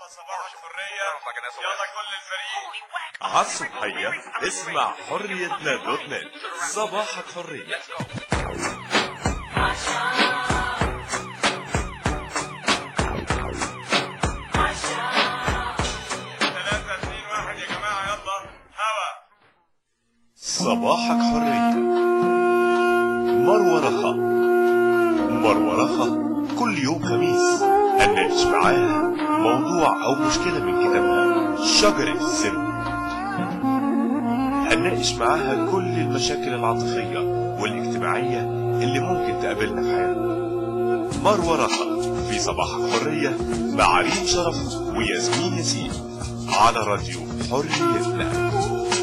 يلا صباح الحرية يلا كل الفريق عالصبحية اسمع حريتنا دوت نت صباحك حرية ثلاثة اثنين واحد يا جماعة يلا هوا صباحك حرية مروة رخا مروة رخا كل يوم خميس هنناقش معاها موضوع أو مشكلة من كتابها شجرة السم هنناقش معاها كل المشاكل العاطفية والاجتماعية اللي ممكن تقابلنا في حياتنا مروة رخا في صباحك حرية مع ريم شرف وياسمين ياسين على راديو حريتنا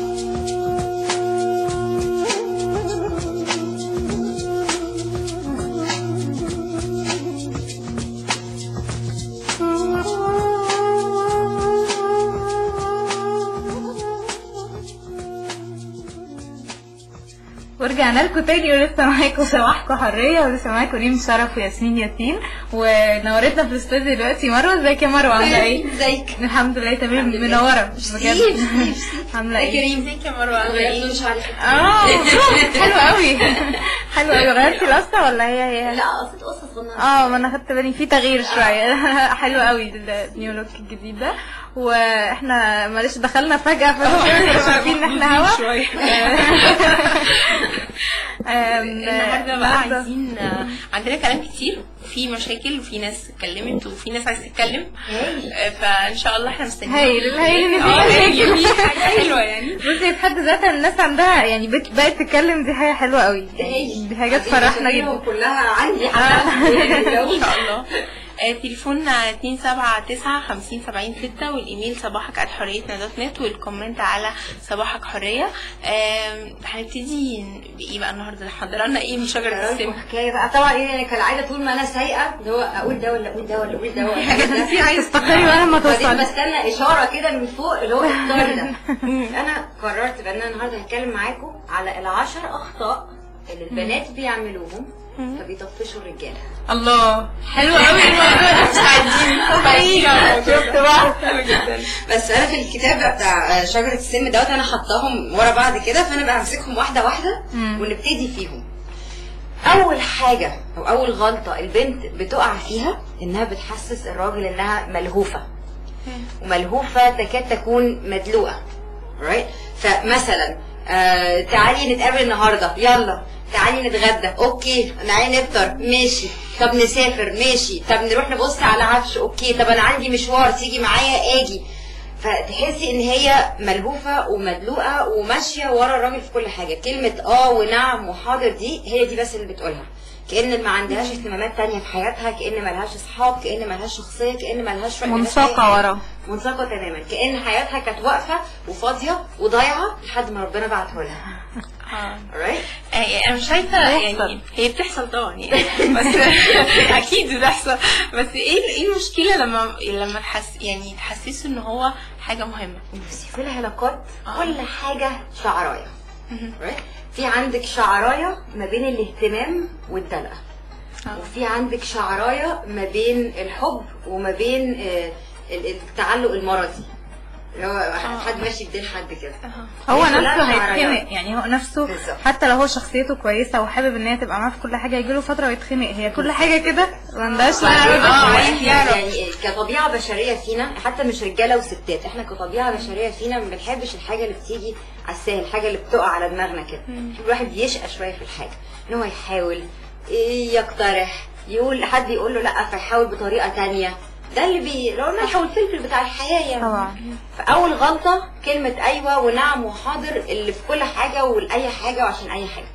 ورجعنا لكم تاني ولسه معاكم صباحكم حرية ولسه معاكم ريم شرف وياسمين ياسين ونورتنا في الاستوديو دلوقتي مروة ازيك يا مروة عاملة ايه؟ ازيك الحمد لله تمام منورة بجد عاملة ايه؟ كريم ازيك يا مروه عامله ايه مش عارفه اه حلو قوي حلو قوي غيرتي القصة ولا هي هي؟ لا قصه قصه صغننه اه ما انا خدت بالي في تغيير شويه حلو قوي النيو لوك الجديد ده واحنا معلش دخلنا فجاه فمش عارفين ان احنا هوا شويه آم، النهارده بقى النهاردة- عايزين عندنا كلام كتير في مشاكل وفي ناس اتكلمت وفي ناس عايزه تتكلم آه، فان شاء الله احنا مستنيين هايل الهايل ان اه في هايل في حاجه حلوه يعني بصي في حد ذاتها الناس عندها يعني بت- بقت تتكلم دي حاجه حلوه قوي هايل. دي حاجه تفرحنا جدا كلها عندي ان شاء الله آه، تليفوننا 279 50 70 6 والايميل صباحك at حريتنا دوت نت والكومنت على صباحك حريه آم، هنبتدي بايه بقى النهارده محضره لنا ايه من شجره السم حكايه بقى طبعا ايه يعني كالعاده طول ما انا سايقه اللي هو اقول ده ولا اقول ده ولا اقول ده والحاجات ده في عايز تستقري بقى لما بعدين توصلي بستنى اشاره كده من فوق اللي هو اختار ده انا قررت بان انا النهارده هتكلم معاكم على العشر اخطاء اللي البنات بيعملوهم فبيطفشوا الرجاله الله حلو قوي الموضوع مستعدين شفت بقى بس انا في الكتاب بتاع شجره السم دوت انا حطاهم ورا بعض كده فانا بقى همسكهم واحده واحده مم. ونبتدي فيهم اول حاجه او اول غلطه البنت بتقع فيها انها بتحسس الراجل انها ملهوفه وملهوفه تكاد تكون مدلوقه right فمثلا آه تعالي نتقابل النهارده يلا تعالي نتغدى اوكي تعالي نفطر ماشي طب نسافر ماشي طب نروح نبص على عفش اوكي طب انا عندي مشوار تيجي معايا اجي فتحسي ان هي ملهوفه ومدلوقه وماشيه ورا الراجل في كل حاجه كلمه اه ونعم وحاضر دي هي دي بس اللي بتقولها كأن ما عندهاش اهتمامات تانية في حياتها كأن ما لهاش اصحاب كأن ما لهاش شخصية كأن ما لهاش رأي، ما لهاش أي منساقة حاجة. ورا. منساقة تماما كأن حياتها كانت واقفة وفاضية وضايعة لحد ما ربنا بعته لها alright آه، انا مش شايفه يعني هي بتحصل طبعا يعني بس اكيد بتحصل بس ايه ايه المشكله لما لما تحس يعني تحسسه ان هو حاجه مهمه بصي في العلاقات آه. كل حاجة شعراية right؟ في عندك شعراية ما بين الاهتمام والدلع آه. وفي عندك شعراية ما بين الحب وما بين آه، ال- التعلق المرضي اللي هو حد ماشي بدين حد كده هو هي كلها نفسه شعرايات. هيتخنق يعني هو نفسه بالظبط. حتى لو هو شخصيته كويسه وحابب ان هي تبقى معاه في كل حاجه يجيله فتره ويتخنق هي كل حاجه كده ما عندهاش بعدين لا اه عايز يعرف. يعني كطبيعه بشريه فينا حتى مش رجاله وستات احنا كطبيعه بشريه فينا ما بنحبش الحاجه اللي بتيجي على السهل الحاجه اللي بتقع على دماغنا كده كل واحد يشقى شويه في الحاجه ان هو يحاول إيه، يقترح يقول حد يقول له لا فيحاول بطريقه تانية ده اللي بي لو الملح والفلفل بتاع الحياه يعني طبعا فاول غلطه كلمه ايوه ونعم وحاضر اللي في كل حاجه ولاي حاجه وعشان اي حاجه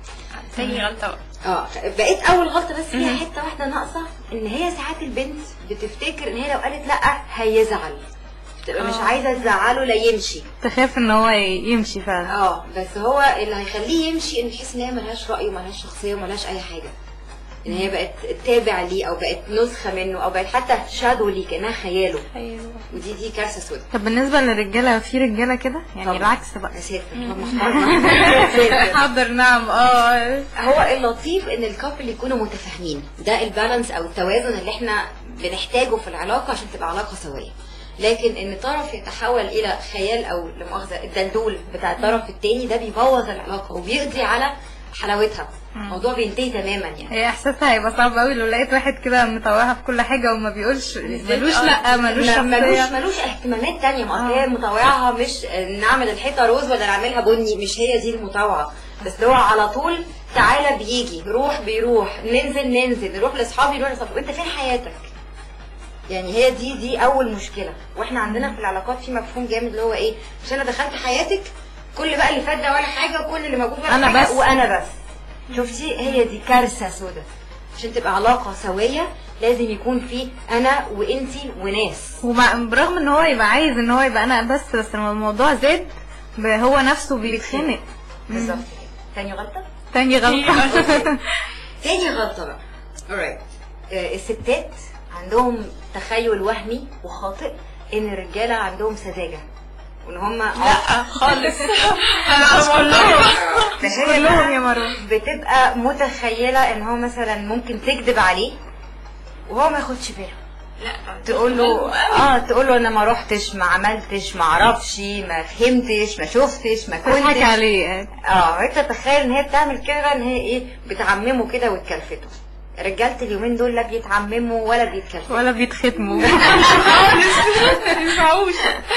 تاني غلطه بقى اه بقيت اول غلطه بس فيها حته واحده ناقصه ان هي ساعات البنت بتفتكر ان هي لو قالت لا هيزعل تبقى مش آه. عايزه تزعله لا يمشي تخاف ان هو يمشي فعلا اه بس هو اللي هيخليه يمشي ان تحس ان هي ملهاش راي وملهاش شخصيه وملهاش اي حاجه ان هي بقت تابع ليه او بقت نسخه منه او بقت حتى شادو ليه كانها خياله ايوه ودي دي كارثه سوداء طب بالنسبه للرجاله في رجاله كده يعني طبعا. العكس بقى يا ساتر طب محترمة. يا ساتر. حاضر نعم اه هو اللطيف ان الكابل يكونوا متفاهمين ده البالانس او التوازن اللي احنا بنحتاجه في العلاقه عشان تبقى علاقه سويه لكن ان طرف يتحول الى خيال او لا مؤاخذه الدلدول بتاع الطرف التاني ده بيبوظ العلاقه وبيقضي على حلاوتها الموضوع بينتهي تماما يعني هي احساسها هيبقى صعب قوي لو لقيت واحد كده مطوعها في كل حاجه وما بيقولش ملوش لا ملوش ما- ملوش شخصيه ملوش اهتمامات تانية ما هي مطوعها مش نعمل الحيطه روز ولا نعملها بني مش هي دي المطوعه بس هو على طول تعالى بيجي روح بيروح ننزل ننزل نروح لاصحابي نروح لاصحابي وانت فين حياتك يعني هي دي دي اول مشكله واحنا عندنا في العلاقات في مفهوم جامد اللي هو ايه مش انا دخلت حياتك كل بقى اللي فات ده ولا حاجه وكل اللي موجود ولا أنا حاجة بس. وانا بس شفتي هي دي كارثه سودا عشان تبقى علاقه سويه لازم يكون في انا وانتي وناس ومع برغم ان هو يبقى عايز ان هو يبقى انا بس بس لما الموضوع زاد ب- هو نفسه بيتخنق بالظبط تاني غلطه تاني غلطه تاني غلطه بقى alright آه، الستات عندهم تخيل وهمي وخاطئ ان الرجاله عندهم سذاجه وان هم لا خالص انا مش كلهم فهي كلهم بقى يا مروه بتبقى متخيله ان هو مثلا ممكن تكذب عليه وهو ما ياخدش باله لا تقول له اه تقول له انا ما رحتش ما عملتش ما اعرفش ما فهمتش ما شفتش ما تضحك كنتش عليه يعني. اه انت تخيل ان هي بتعمل كده ان هي ايه بتعممه كده وتكلفته رجاله اليومين دول لا بيتعمموا ولا بيتكلفوا ولا بيتختموا ينفعوش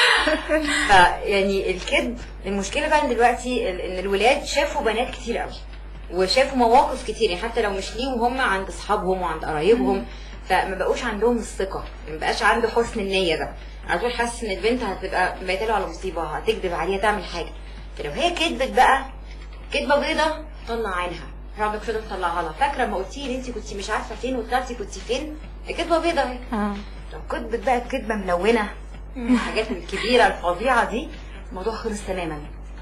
فيعني الكذب المشكله بقى إن دلوقتي ال- ان الولاد شافوا بنات كتير قوي وشافوا مواقف كتير يعني حتى لو مش ليهم هم عند اصحابهم وعند قرايبهم فما بقوش عندهم الثقه ما بقاش عنده حسن النيه ده على طول حاسس ان البنت هتبقى بايته على مصيبه هتكذب عليها تعمل حاجه فلو هي كذبت بقى كذبه بيضه طلع عينها هقعد كده تطلعها لها فاكره ما قلتي لي انت كنت مش عارفه فين وطلعتي كنت فين كذبه بيضه اهي آه. لو كذبت بقى كذبه ملونه الحاجات الكبيره الفظيعه دي الموضوع خلص تماما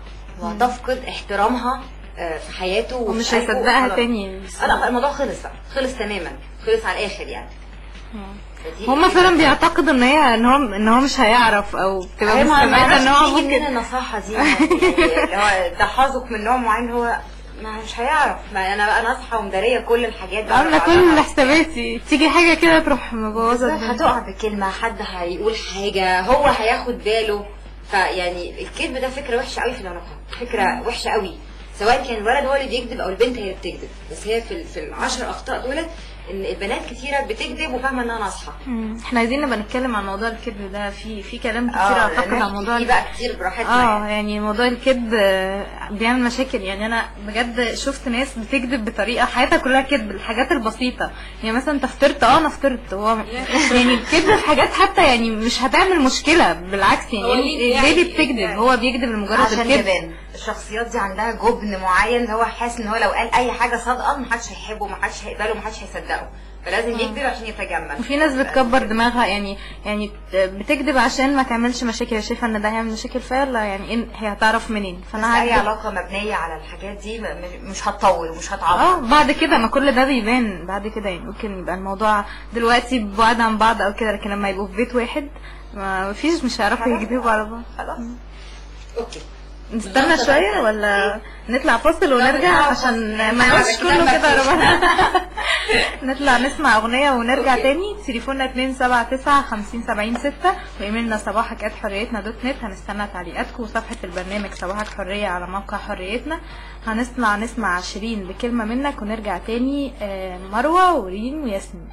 وهتفقد احترامها آه، في حياته وفي ومش قلبه هيصدقها وخلاص. تاني آه، لا الموضوع خلص بقى خلص تماما خلص على الاخر يعني فدي- هما فعلا بيعتقدوا ان هي ان هو ان هو مش هيعرف او بتبقى أيوة، ما مستبعده ان هو تيجي منين ممكن النصاحه دي يعني اللي هو تحاذق من نوع معين هو ما مش هيعرف ما انا بقى ناصحه ومداريه كل الحاجات بقى عامله بعدها. كل حساباتي تيجي حاجه كده تروح مبوظه الدنيا. هتقع بكلمة حد هيقول حاجة هو هياخد باله فيعني الكذب ده فكرة وحشة قوي في العلاقة فكرة وحشة قوي سواء كان الولد هو اللي بيكذب او البنت هي اللي بتكذب بس هي في ال- في العشر اخطاء دول ان البنات كتيرة بتكذب وفاهمة انها ناصحة مم. احنا عايزين نبقى نتكلم عن موضوع الكذب ده في في كلام كتير اه اعتقد عن موضوع في بقى كتير براحتنا اه يعني. يعني موضوع الكذب آه، بيعمل مشاكل يعني انا بجد شفت ناس بتكذب بطريقه حياتها كلها كذب الحاجات البسيطه يعني مثلا انت فطرت اه انا فطرت هو يعني الكذب في حاجات حتى يعني مش هتعمل مشكله بالعكس هو يعني ليه ليه يعني بتكذب هو بيكذب لمجرد عشان الكذب يبان الشخصيات دي عندها جبن معين اللي هو حاسس ان هو لو قال اي حاجة صادقة محدش هيحبه محدش هيقبله محدش هيصدقه فلازم يكذب عشان يتجمل وفي ناس بتكبر دماغها يعني يعني بتكذب عشان ما تعملش مشاكل هي شايفه ان ده هيعمل مشاكل فيلا يعني إن هي هتعرف منين بس فانا اي هكذب. علاقة مبنية على الحاجات دي م- م- مش هتطول ومش اه هتعمر بعد كده ما كل ده بيبان بعد كده يعني ممكن يبقى الموضوع دلوقتي بعاد عن بعض او كده لكن لما يبقوا في بيت واحد ما فيش مش هيعرفوا يكذبوا على بعض خلاص اوكي نستنى شوية ولا نطلع فاصل ونرجع عشان ما نقولش كله كده على بعض. نطلع نسمع أغنية ونرجع تاني تليفوننا 279 50 70 6 وإيميلنا صباحك ات حريتنا دوت نت هنستنى تعليقاتكم وصفحة البرنامج صباحك حرية على موقع حريتنا هنسمع نسمع عشرين بكلمة منك ونرجع تاني آه، مروة وريم وياسمين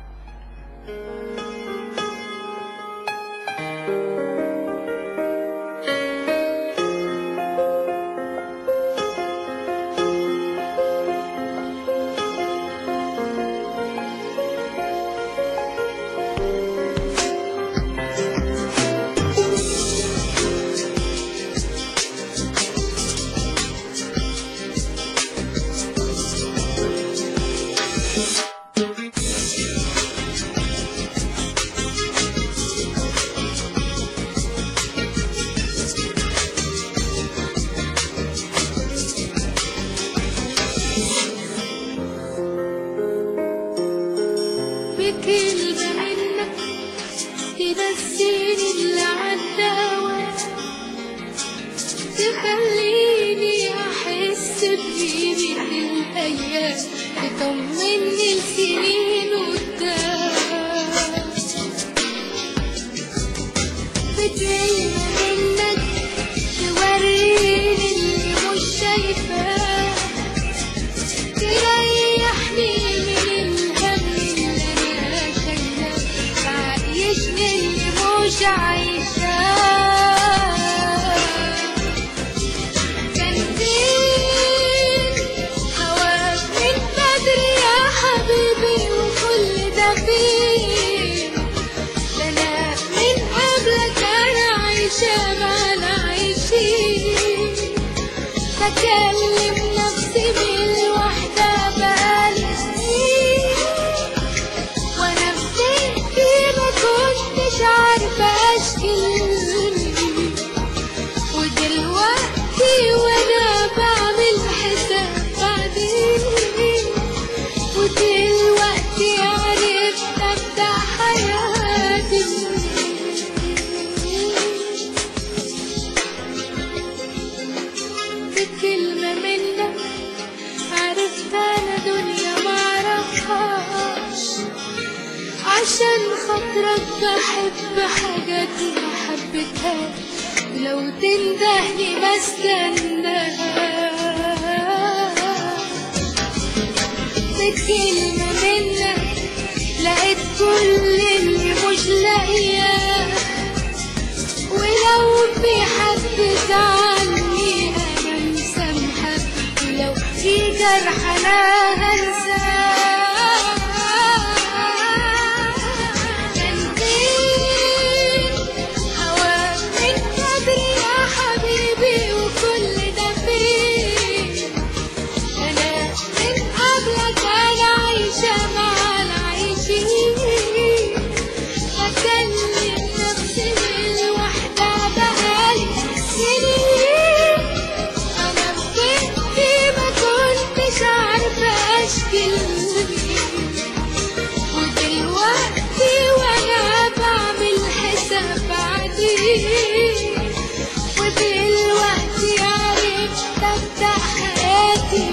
بكلمة منك تنسيني اللي عالدواء تخليني أحس بقيمة الأيام تطمني لسنين قدام كلمة منك توريني اللي مش شايفاه تريحني من الهم اللي انا شايلاه تعيشني اللي مش عايشاه كان فين هواك من بدري يا حبيبي وكل ده فين ده انا من قبلك انا عايشة مع العايشين بكلم نفسي بالوحدة بقالي سنين وانا مسكتي ما كنتش عارفة اشكي ودلوقتي وانا بعمل حساب بعدين ودلوقتي عرفت ابدا حياتي بكلمة منك عرفت انا دنيا معرفهاش عشان خاطرك بحب حاجات ما حبيتهاش لو تندهني ما استناش بكلمة منك لقيت كل اللي مش لاقياه ولو في حد زعلني انا مسامحة ولو في جرح انا هنساه كان فين هواك من بدري يا حبيبي وكل ده فين انا من قبلك انا عايشة مع العايشين بكلم نفسي بالوحدة بقالي سنين أنا بنتي ما كنتش عارفة أشكي ودلوقتي وأنا بعمل حساب بعدين ودلوقتي عرفت أبدأ حياتي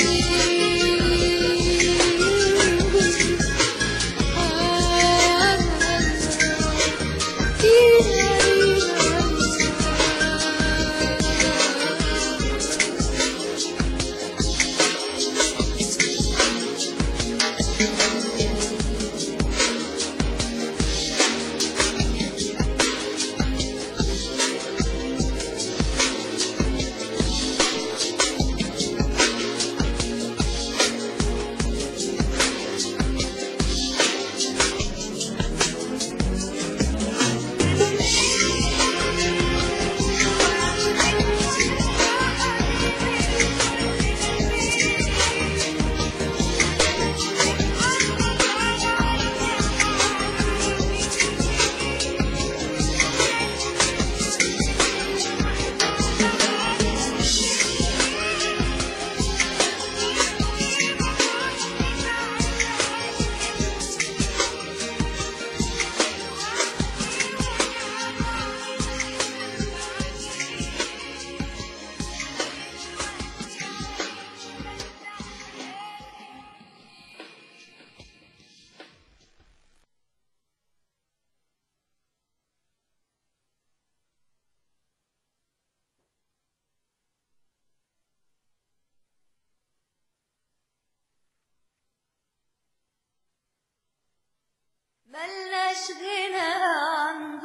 ملناش غنى عن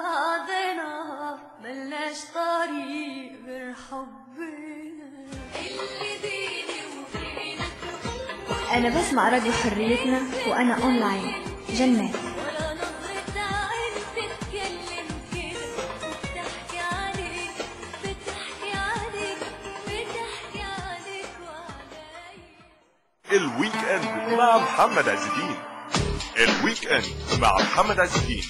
بعضنا ملناش طريق غير حبنا اللي بيني وبينك أنا بسمع راديو حريتنا وأنا أونلاين جنات ولا نظرة عين تتكلم كده بتحكي عليك بتحكي عليك بتحكي عليك وعليا الويك اند مع محمد عز الدين الويك اند مع محمد عز الدين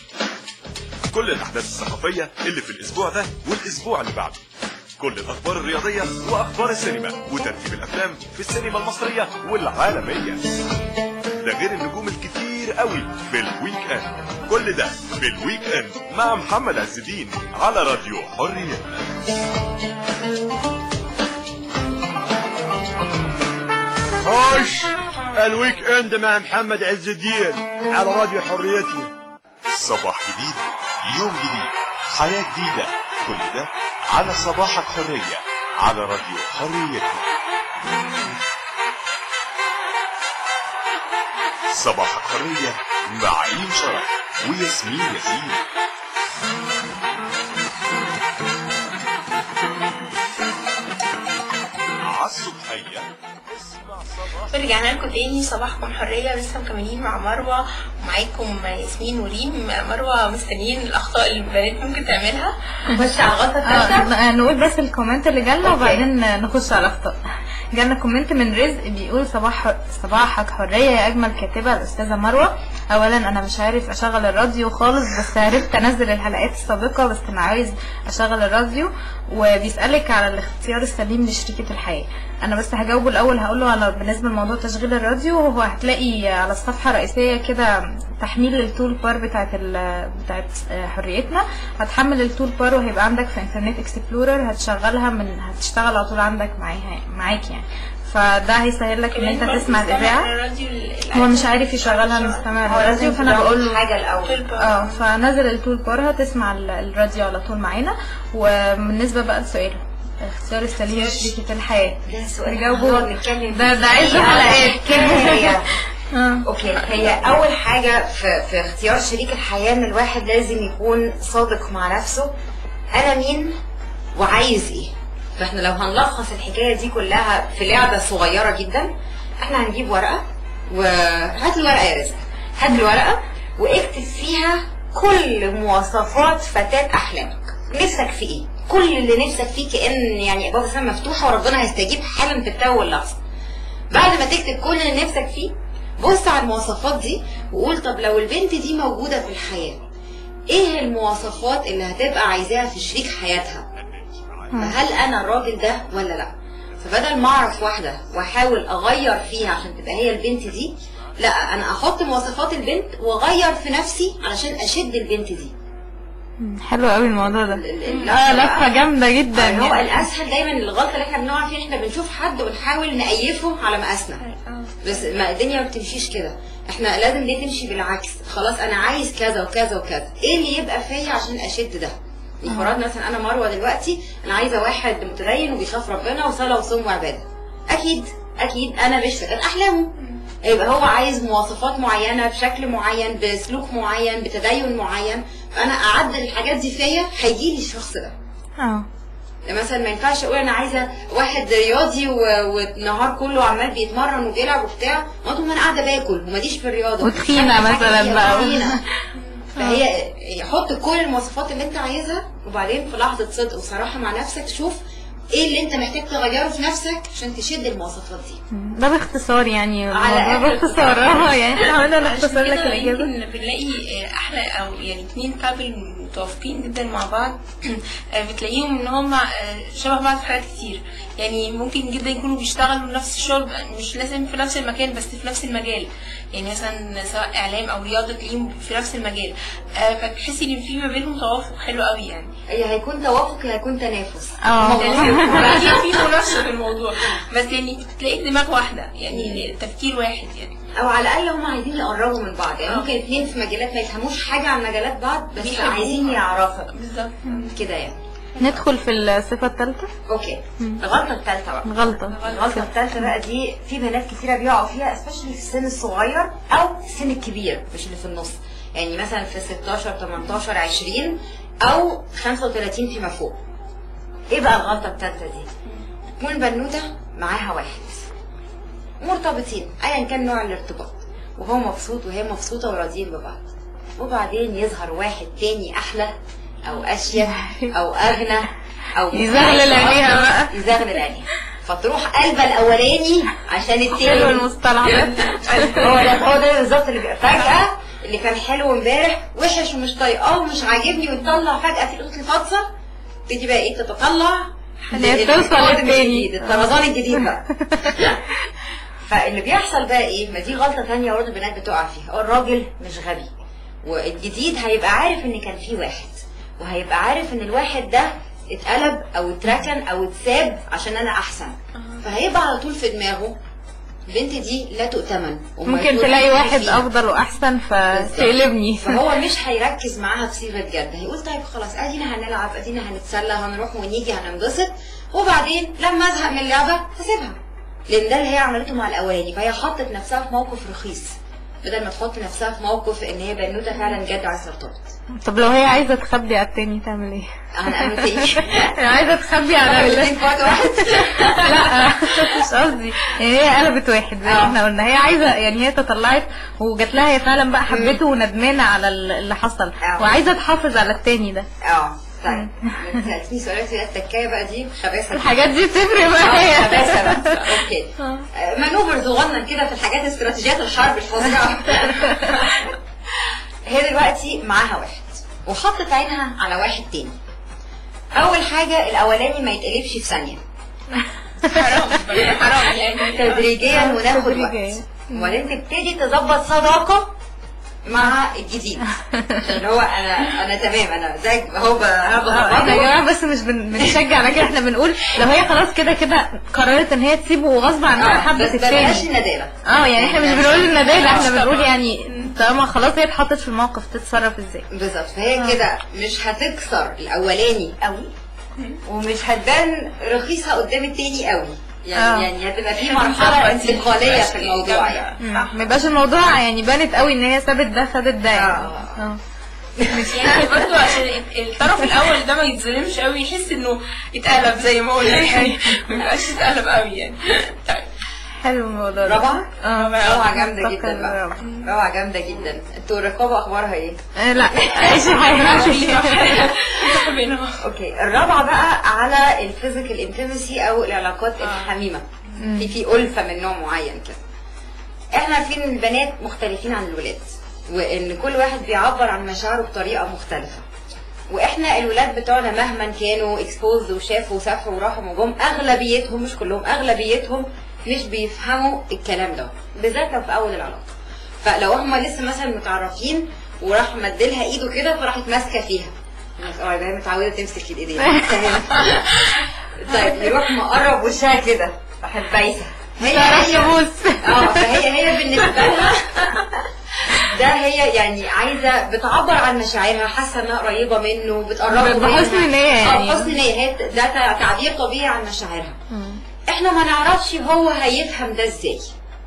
كل الاحداث الثقافيه اللي في الاسبوع ده والاسبوع اللي بعده كل الاخبار الرياضيه واخبار السينما وترتيب الافلام في السينما المصريه والعالميه ده غير النجوم الكتير قوي في الويك اند كل ده في الويك اند مع محمد عز الدين على راديو حريه خش الويك اند مع محمد عز الدين على راديو حريتنا صباح جديد يوم جديد حياة جديدة كل ده على صباحك حرية على راديو حريتنا صباحك حرية مع ريم شرف وياسمين ياسين عالصبحية اسمع صباح ورجعنا لكم تاني صباحكم حرية لسه مكملين مع مروة ومعاكم ياسمين وريم مروة مستنيين الأخطاء اللي البنات ممكن تعملها نخش على الغلطه الثالثه آه، نقول بس الكومنت اللي جالنا أوكي. وبعدين نخش على الاخطاء جالنا كومنت من رزق بيقول صباح صباحك حرية يا أجمل كاتبة الأستاذة مروة أولا أنا مش عارف أشغل الراديو خالص بس عرفت أنزل الحلقات السابقة بس أنا عايز أشغل الراديو وبيسألك على الاختيار السليم لشريكة الحياة أنا بس هجاوبه الأول هقوله على بالنسبة لموضوع تشغيل الراديو هو هتلاقي على الصفحة الرئيسية كده تحميل للتول بار بتاعت ال بتاعت آه، حريتنا هتحمل التول بار وهيبقى عندك في انترنت اكسبلورر هتشغلها من هتشتغل على طول عندك معاها معاك يعني فده هيسهل لك ان انت تسمع الاذاعه الراديو هو مش عارف يشغلها مستمع هو الراديو لازم فانا تدور بقول له حاجه الاول اه فنزل التول بار هتسمع ال- الراديو على طول معانا وبالنسبه بقى لسؤالك الاختيار السليم لشريكة الحياة ده سؤال نجاوبه. هنقعد نتكلم ده- ده عايز فيه حلقات. كده هي اه اوكي هي اول حاجه في, في اختيار شريك الحياه ان الواحد لازم يكون صادق مع نفسه انا مين وعايز ايه فاحنا لو هنلخص الحكايه دي كلها في لعبه صغيره جدا احنا هنجيب ورقه وهات الورقه يا رزق هات الورقه واكتب فيها كل مواصفات فتاه احلامك نفسك في ايه كل اللي نفسك فيه كان يعني ابواب السماء مفتوحه وربنا هيستجيب حالا في التو واللحظه بعد ما تكتب كل اللي نفسك فيه بص على المواصفات دي وقول طب لو البنت دي موجودة في الحياة ايه المواصفات اللي هتبقى عايزاها في شريك حياتها فهل انا الراجل ده ولا لا فبدل ما اعرف واحدة واحاول اغير فيها عشان تبقى هي البنت دي لا انا احط مواصفات البنت واغير في نفسي علشان اشد البنت دي حلو قوي الموضوع ده ال- ال- اه اللفة لفه بقى. جامده جدا يعني هو يعني. الاسهل دايما الغلطه اللي احنا بنقع فيها إن احنا بنشوف حد ونحاول نأيفه على مقاسنا بس ما الدنيا ما بتمشيش كده احنا لازم دي تمشي بالعكس خلاص انا عايز كذا وكذا وكذا ايه اللي يبقى فيا عشان اشد ده يعني فرضنا مثلا انا مروه دلوقتي انا عايزه واحد متدين وبيخاف ربنا وصلاه وصوم وعباده اكيد اكيد انا مش فتاه احلامه يبقى هو عايز مواصفات معينه بشكل معين بسلوك معين بتدين معين فانا اعدل الحاجات دي فيا هيجي لي الشخص ده اه يعني مثلا ما ينفعش اقول انا عايزه واحد رياضي و- والنهار كله عمال بيتمرن وبيلعب وبتاع ما طول ما انا قاعده باكل وماليش في الرياضه وتخينة ومش عارفة مثلاً حاجة بقى. وتخينة. فهي حط كل المواصفات اللي انت عايزها وبعدين في لحظه صدق وصراحه مع نفسك شوف ايه اللي انت محتاج تغيره في نفسك عشان تشد المواصفات دي ده باختصار يعني على الموضوع آخر باختصار اه يعني احنا عملنا عشان نختصر لك كده الاجابه يمكن بنلاقي احلى او يعني اتنين كابل متوافقين جدا مع بعض بتلاقيهم ان هم شبه بعض في حاجات كتير يعني ممكن جدا يكونوا بيشتغلوا نفس الشغل مش لازم في نفس المكان بس في نفس المجال يعني مثلا سواء اعلام او رياضه تلاقيهم في نفس المجال آه، فتحسي ان في ما بينهم توافق حلو قوي يعني هي هيكون توافق يا هيكون تنافس اه يعني في منافسه في الموضوع بس يعني تلاقي دماغ واحده يعني تفكير واحد يعني او على الاقل هم عايزين يقربوا من بعض يعني ممكن اتنين في مجالات ما يفهموش حاجه عن مجالات بعض بس بيحبوها. عايزين يعرفوا بالظبط كده يعني ندخل في الصفه الثالثه اوكي الغلطه الثالثه بقى الغلطه الغلطه الثالثه بقى دي في بنات كتيره بيقعوا فيها especially في السن الصغير او السن الكبير مش اللي في النص يعني مثلا في 16 18 20 او 35 فيما فوق ايه بقى الغلطه الثالثه دي تكون بنوته معاها واحد مرتبطين ايا كان نوع الارتباط وهو مبسوط وهي مبسوطه وراضيين ببعض وبعدين يظهر واحد تاني احلى او اشيك او اغنى او يزغلل عينيها بقى. يزغلل عينيها فتروح قلبه الاولاني عشان حلو التاني المصطلح ده هو ده هو ده بالظبط اللي بيبقى فجأة اللي كان حلو امبارح وحش ومش طايقاه ومش عاجبني وتطلع فجأة في القط الفاطسة تيجي بقى ايه تتطلع اللي هي بتوصل الطرد للتاني. الجديد، الطرزان الجديد بقى فاللي بيحصل بقى ايه ما دي غلطة تانية برضه البنات بتقع فيها هو الراجل مش غبي والجديد هيبقى عارف ان كان في واحد وهيبقى عارف ان الواحد ده اتقلب او اتركن او اتساب عشان انا احسن فهيبقى على طول في دماغه البنت دي لا تؤتمن وما ممكن يكون تلاقي في واحد فيها. افضل واحسن فتقلبني فهو مش هيركز معاها بصيغه جد هيقول طيب خلاص ادينا هنلعب ادينا هنتسلى هنروح ونيجي هننبسط وبعدين لما ازهق من اللعبه هسيبها لان ده اللي هي عملته مع الاولاني فهي حطت نفسها في موقف رخيص بدل ما تحط نفسها في موقف ان هي بنوته فعلا جد عايزه ترتبط طب لو هي عايزه تخبي على التاني تعمل ايه؟ هنعمل ايه؟ عايزه تخبي على ال- الاثنين في وقت واحد لا مش قصدي يعني هي قلبت واحد زي ما احنا قلنا هي عايزه يعني هي تطلعت وجات لها هي فعلا بقى حبته وندمانه على ال- اللي حصل آه. وعايزه تحافظ على التاني ده اه طيب سالتني سؤالات هي التكايه بقى دي خباثه الحاجات دي بتفرق اه بقى خباثه بقى اوكي آه، مانوفر صغنن كده في الحاجات استراتيجيات الحرب الفظيعه هي دلوقتي معاها واحد وحطت عينها على واحد تاني اول حاجه الاولاني ما يتقلبش في ثانيه حرام حرام يعني تدريجيا وناخد تدريجيا. وقت وبعدين تبتدي تظبط صداقه مع الجديد اللي هو انا انا تمام انا زيك اهو ب- أهو آه، احنا يا بظبطه جماعه بس مش بن- بنشجع على كده احنا بنقول لو هي خلاص كده كده قررت ان هي تسيبه وغصب عنها اه حبت بس بلاش التاني الندالة اه يعني احنا مش بنقول الندالة احنا آه، بنقول طبعا. يعني طالما خلاص هي اتحطت في الموقف تتصرف ازاي بالظبط فهي كده مش هتكسر الاولاني قوي ومش هتبان رخيصه قدام التاني قوي يعني آه. يعني هتبقى في مرحله انتقاليه في الموضوع يعني مم. ما يبقاش الموضوع يعني بانت قوي ان هي سابت ده خدت ده يعني آه. اه يعني برضو عشان الطرف الاول ده ما يتظلمش قوي يحس انه اتقلب زي ما قلنا يعني ما يبقاش اتقلب قوي يعني طيب حلو الموضوع ده رابعه اه روعه جامده أتفق جدا بقى الرابعة. روعه جامده جدا انتوا الرقابه اخبارها ايه؟ آه، لا ايش حاجه بينهم اوكي الرابعه بقى على الفيزيكال انتمسي او العلاقات الحميمه في في الفه من نوع معين كده احنا عارفين ان البنات مختلفين عن الولاد وان كل واحد بيعبر عن مشاعره بطريقه مختلفه واحنا الولاد بتوعنا مهما كانوا اكسبوزد وشافوا وسافروا وراحوا وجم اغلبيتهم مش كلهم اغلبيتهم مش بيفهموا الكلام ده بالذات لو في اول العلاقه فلو هم لسه مثلا متعرفين وراح مدلها ايده كده فراحت ماسكه فيها اه يبقى هي متعوده تمسك الايدين تمام. طيب يروح مقرب وشها كده راحت بايسه هي هي اه فهي هي بالنسبه لها ده هي يعني عايزه بتعبر عن مشاعرها حاسه انها قريبه منه بتقربه بحسن منها. نية يعني. اه بحسن نيه هي ده تع- تعبير طبيعي عن مشاعرها احنا ما نعرفش هو هيفهم ده ازاي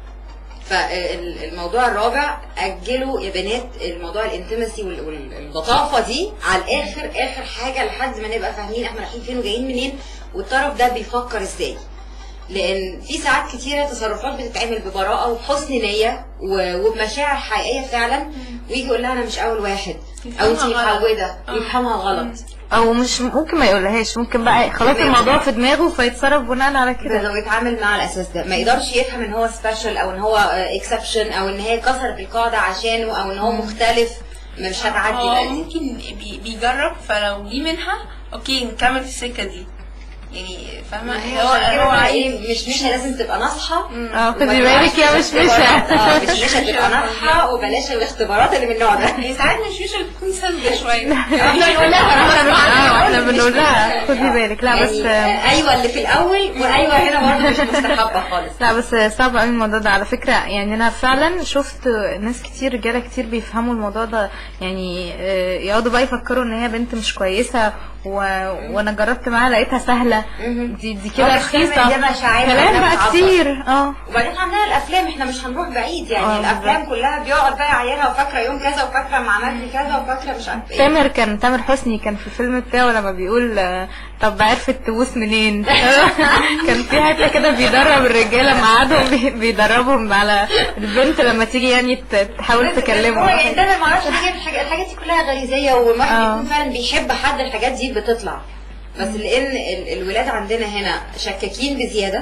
فالموضوع الرابع اجلوا يا بنات الموضوع الانتمسي واللطافه دي على الاخر اخر حاجه لحد ما نبقى فاهمين احنا رايحين فين وجايين منين والطرف ده بيفكر ازاي لان في ساعات كتيره تصرفات بتتعمل ببراءه وبحسن نيه و- وبمشاعر حقيقيه فعلا ويجي يقول لها انا مش اول واحد او انت يفهمها غلط. متعوده ويفهمها غلط او مش ممكن ما يقولهاش ممكن بقى خلاص الموضوع في دماغه فيتصرف بناء على كده كده لو يتعامل مع الاساس ده ما يقدرش يفهم ان هو سبيشال او ان هو اكسبشن او ان هي كسرت القاعده عشانه او ان هو مختلف مش هتعدي هو بقى دي ممكن بي- بيجرب فلو جه منها اوكي نكمل في السكه دي يعني فاهمه هو هو كده هو بقى عايز ايه مش مش لازم تبقى ناصحه اه خدي بالك يا مش مش اه مش مش هتبقى ناصحه وبلاش الاختبارات اللي من النوع ده هي ساعات مش مش بتكون ساذجه شويه احنا بنقول لها اه احنا بنقول لها خدي بالك لا بس يعني آه، ايوه اللي في الاول وايوه هنا برضه مش مستحبه خالص لا بس صعب قوي الموضوع ده على فكرة يعني انا فعلا شفت ناس كتير رجالة كتير بيفهموا الموضوع ده يعني آه، يقعدوا بقى يفكروا ان هي بنت مش كويسة و... وانا جربت معاها لقيتها سهلة دي دي كده آه، رخيصة بتعمل ده مشاعرها كلام إنها بقى بتعبر. كتير اه وبعدين عندنا الافلام احنا مش هنروح بعيد يعني آه، الافلام كلها بيقعد بقى يعيرها وفاكره يوم كذا وفاكره ما عملت لي كذا وفاكره مش عارفه ايه تامر كان تامر حسني كان في الفيلم بتاعه لما بيقول آه، طب عرفت تبوس منين كان في حته كده بيدرب الرجاله معادهم بي- بيدربهم على البنت لما تيجي يعني ت- تحاول هو يعني تكلمه ده ما اعرفش ليه الحاجات الحاجات دي كلها غريزيه والواحد آه. يكون فعلا بيحب حد الحاجات دي بتطلع بس لان ال- الولاد عندنا هنا شكاكين بزياده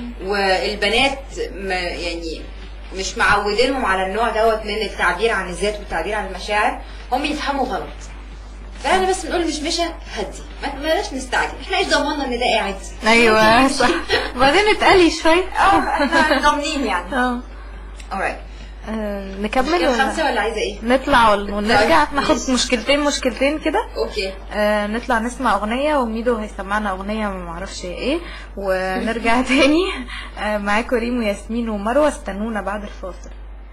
والبنات ما يعني مش معودينهم على النوع دوت من التعبير عن الذات والتعبير عن المشاعر هم يفهموا غلط فاحنا بس بنقول مش مشى هدي ما بلاش نستعجل احنا ايش ضمننا ان ده قاعد ايوه صح وبعدين اتقلي شويه اه احنا ضامنين يعني اه alright آه، نكمل كده ولا خمسة ولا عايزة ايه؟ نطلع ون- ونرجع طيب، ناخد ماشي. مشكلتين مشكلتين كده اوكي آه نطلع نسمع اغنية وميدو هيسمعنا اغنية ما معرفش هي ايه ونرجع تاني آه معاكم ريم وياسمين ومروة استنونا بعد الفاصل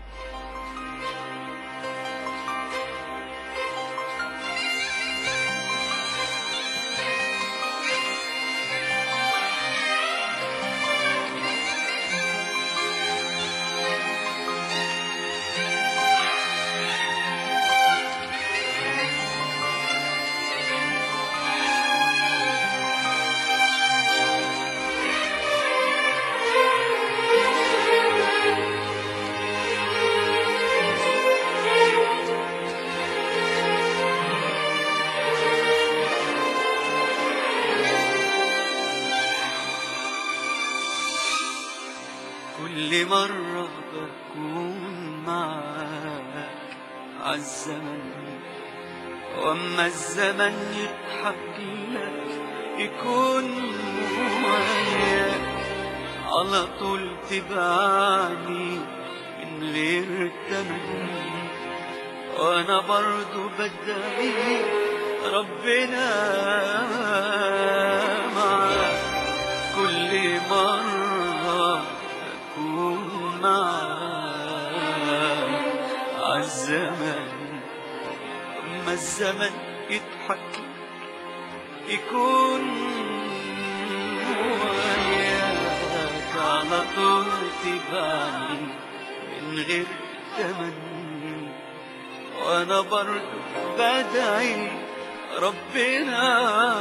كل مرة بكون معاك عالزمن واما الزمن يضحك لك يكون وياك على طول تبعني من غير تمن وانا برضو بدعي ربنا معاك كل مرة أكون معاك عالزمن أما الزمن يضحك يكون وياك على طول تبعني من غير تمن وانا برضو بدعي ربنا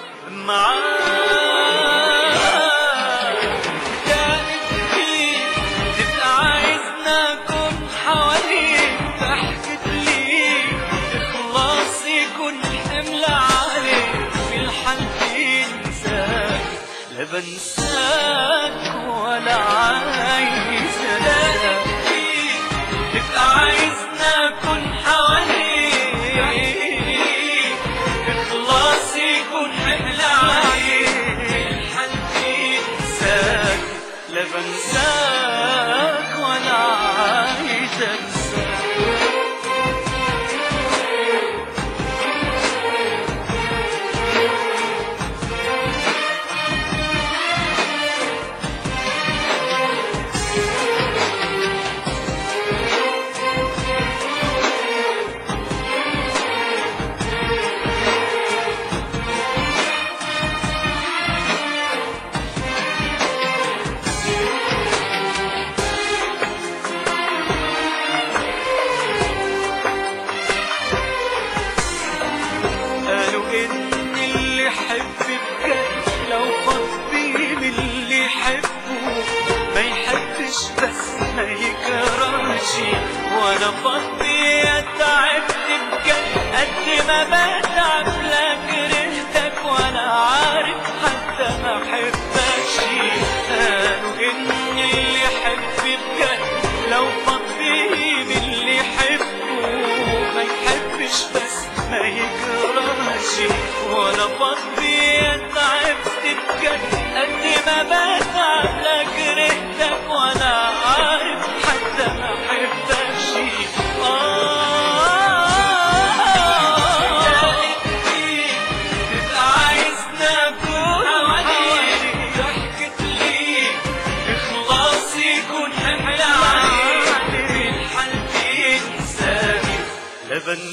معاك كانت لي تبقى عايزنا اكون حواليك ضحكت لي اخلاص يكون حمل عليك في الحالتين انساك لا بنساك ولا عايز انساك تبقى عايزنا اكون حواليك اخلاص يكون حمل عليك الحالتين انساك لا بنساك ولا عايز انساك قالوا ان اللي يحب بجد لو فضي من اللي يحبه ما يحبش بس ما يكرهش وانا فضي تعبت بجد قد ما بتعب لا كرهتك ولا عارف حتى ما احبكش قالوا ان اللي يحب بجد لو فضي من اللي يحبه ما يحبش بس ما يكرهش ولا فضي تعبت بجد قد ما بتعب لا كرهتك ولا عارف حتى ما احبكش تبقى عايزنا نكون حواليك ضحكت لي اخلاص يكون حمل عليك الحالتين انساني لا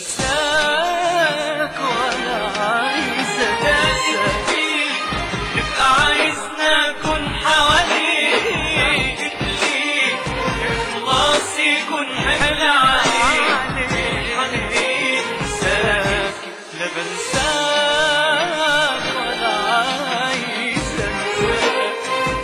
بنساك ولا عايز انساك تبقى عايزنا نكون حواليك اخلاص يكون حمل عليك الحالتين انساك لا بنساك ولا عايز انساك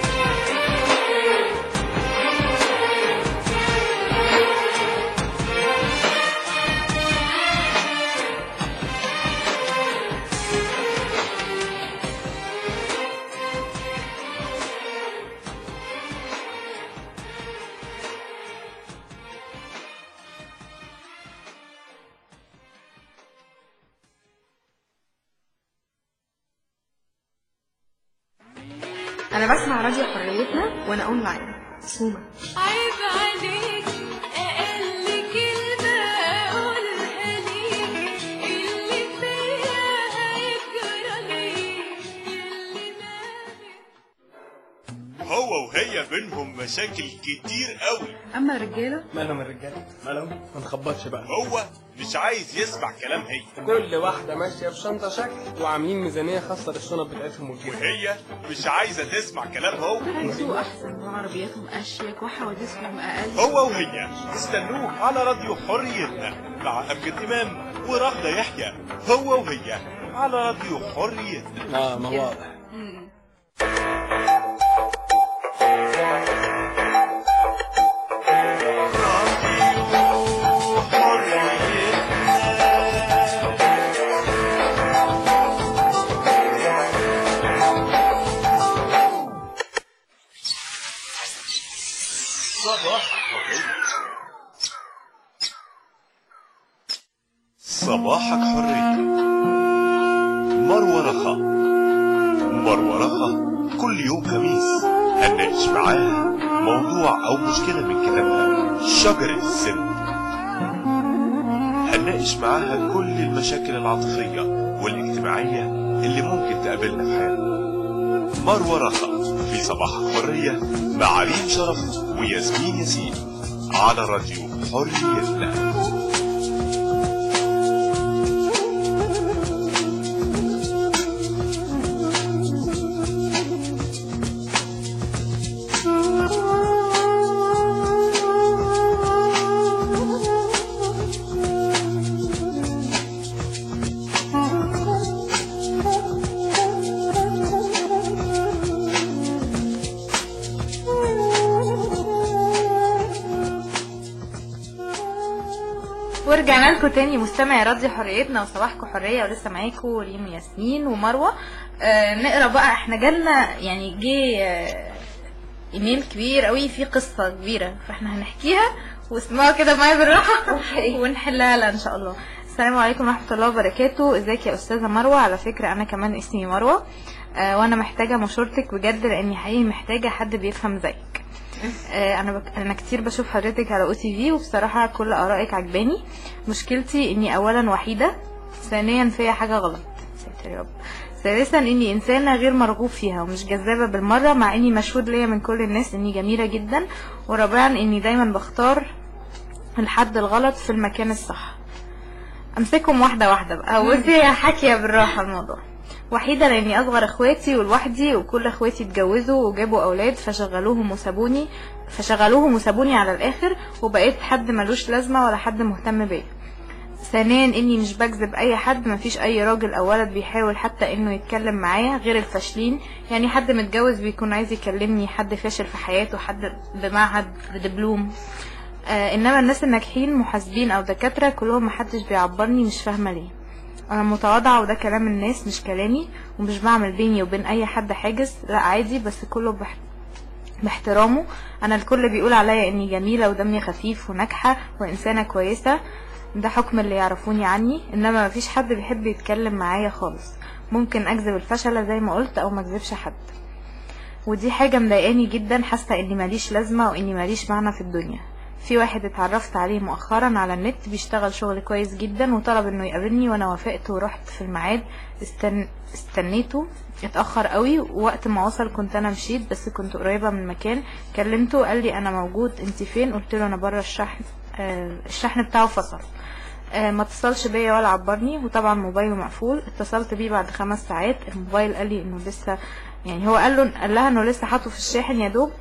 انا بسمع راديو حريتنا وانا اونلاين سوما عيب عليك هو وهي بينهم مشاكل كتير قوي اما الرجاله مالهم الرجاله مالهم ما نخبطش بقى هو مش عايز يسمع كلام هي كل واحده ماشيه في شنطه شكل وعاملين ميزانيه خاصه للشنط بتاعتهم وكده وهي مش عايزه تسمع كلام هو هيسوق احسن وعربياتهم اشيك وحوادثهم اقل هو وهي استنوه على راديو حريتنا مع أمجد إمام ورغدة يحيى هو وهي على راديو حريتنا اه ما واضح صباحك حرية مروة رخا مروة رخا كل يوم خميس هنناقش معاها موضوع أو مشكلة من كتابها شجرة السن هنناقش معاها كل المشاكل العاطفية والاجتماعية اللي ممكن تقابلنا في حياتنا مروة رخا في صباحك حرية مع ريم شرف وياسمين ياسين على راديو حريتنا ورجعنا لكم تاني مستمعي راديو حريتنا وصباحكم حريه ولسه معاكم ريم ياسمين ومروه آه نقرا بقى احنا جالنا يعني جه آه ايميل كبير قوي فيه قصه كبيره فاحنا هنحكيها واسمعوا كده معايا بالراحه ونحلها لها ان شاء الله السلام عليكم ورحمه الله وبركاته ازيك يا استاذه مروه على فكره انا كمان اسمي مروه آه وانا محتاجه مشورتك بجد لاني حقيقي محتاجه حد بيفهم زيك آه، انا بك... انا كتير بشوف حضرتك على او تي في وبصراحه كل ارائك عجباني مشكلتي اني اولا وحيده ثانيا فيا حاجه غلط ساتر يا رب ثالثا اني انسانه غير مرغوب فيها ومش جذابه بالمره مع اني مشهود ليا من كل الناس اني جميله جدا ورابعا اني دايما بختار الحد الغلط في المكان الصح امسكهم واحده واحده بقى بصي حكيه بالراحه الموضوع وحيدة لاني اصغر اخواتي ولوحدي وكل اخواتي اتجوزوا وجابوا اولاد فشغلوهم وسابوني فشغلوهم وسابوني على الاخر وبقيت حد ملوش لازمة ولا حد مهتم بيا ثانيا اني مش بجذب اي حد مفيش اي راجل او ولد بيحاول حتى انه يتكلم معايا غير الفاشلين يعني حد متجوز بيكون عايز يكلمني حد فاشل في حياته حد بمعهد بدبلوم آه انما الناس الناجحين محاسبين او دكاترة كلهم محدش بيعبرني مش فاهمة ليه انا متواضعة وده كلام الناس مش كلامي ومش بعمل بيني وبين اي حد حاجز لا عادي بس كله بح... باحترامه انا الكل بيقول عليا اني جميلة ودمي خفيف وناجحة وانسانة كويسة ده حكم اللي يعرفوني عني انما مفيش حد بيحب يتكلم معايا خالص ممكن اكذب الفشلة زي ما قلت او ما اكذبش حد ودي حاجة مضايقاني جدا حاسة اني ماليش لازمة واني ماليش معنى في الدنيا في واحد اتعرفت عليه مؤخرا على النت بيشتغل شغل كويس جدا وطلب انه يقابلني وانا وافقت ورحت في الميعاد استن... استنيته اتأخر قوي ووقت ما وصل كنت انا مشيت بس كنت قريبة من المكان كلمته قال لي انا موجود انت فين قلت له انا بره الشحن آه الشحن بتاعه فصل آه ما اتصلش بيا ولا عبرني وطبعا موبايله مقفول اتصلت بيه بعد خمس ساعات الموبايل قال لي انه لسه يعني هو قال له قال لها انه لسه حاطه في الشاحن يا دوب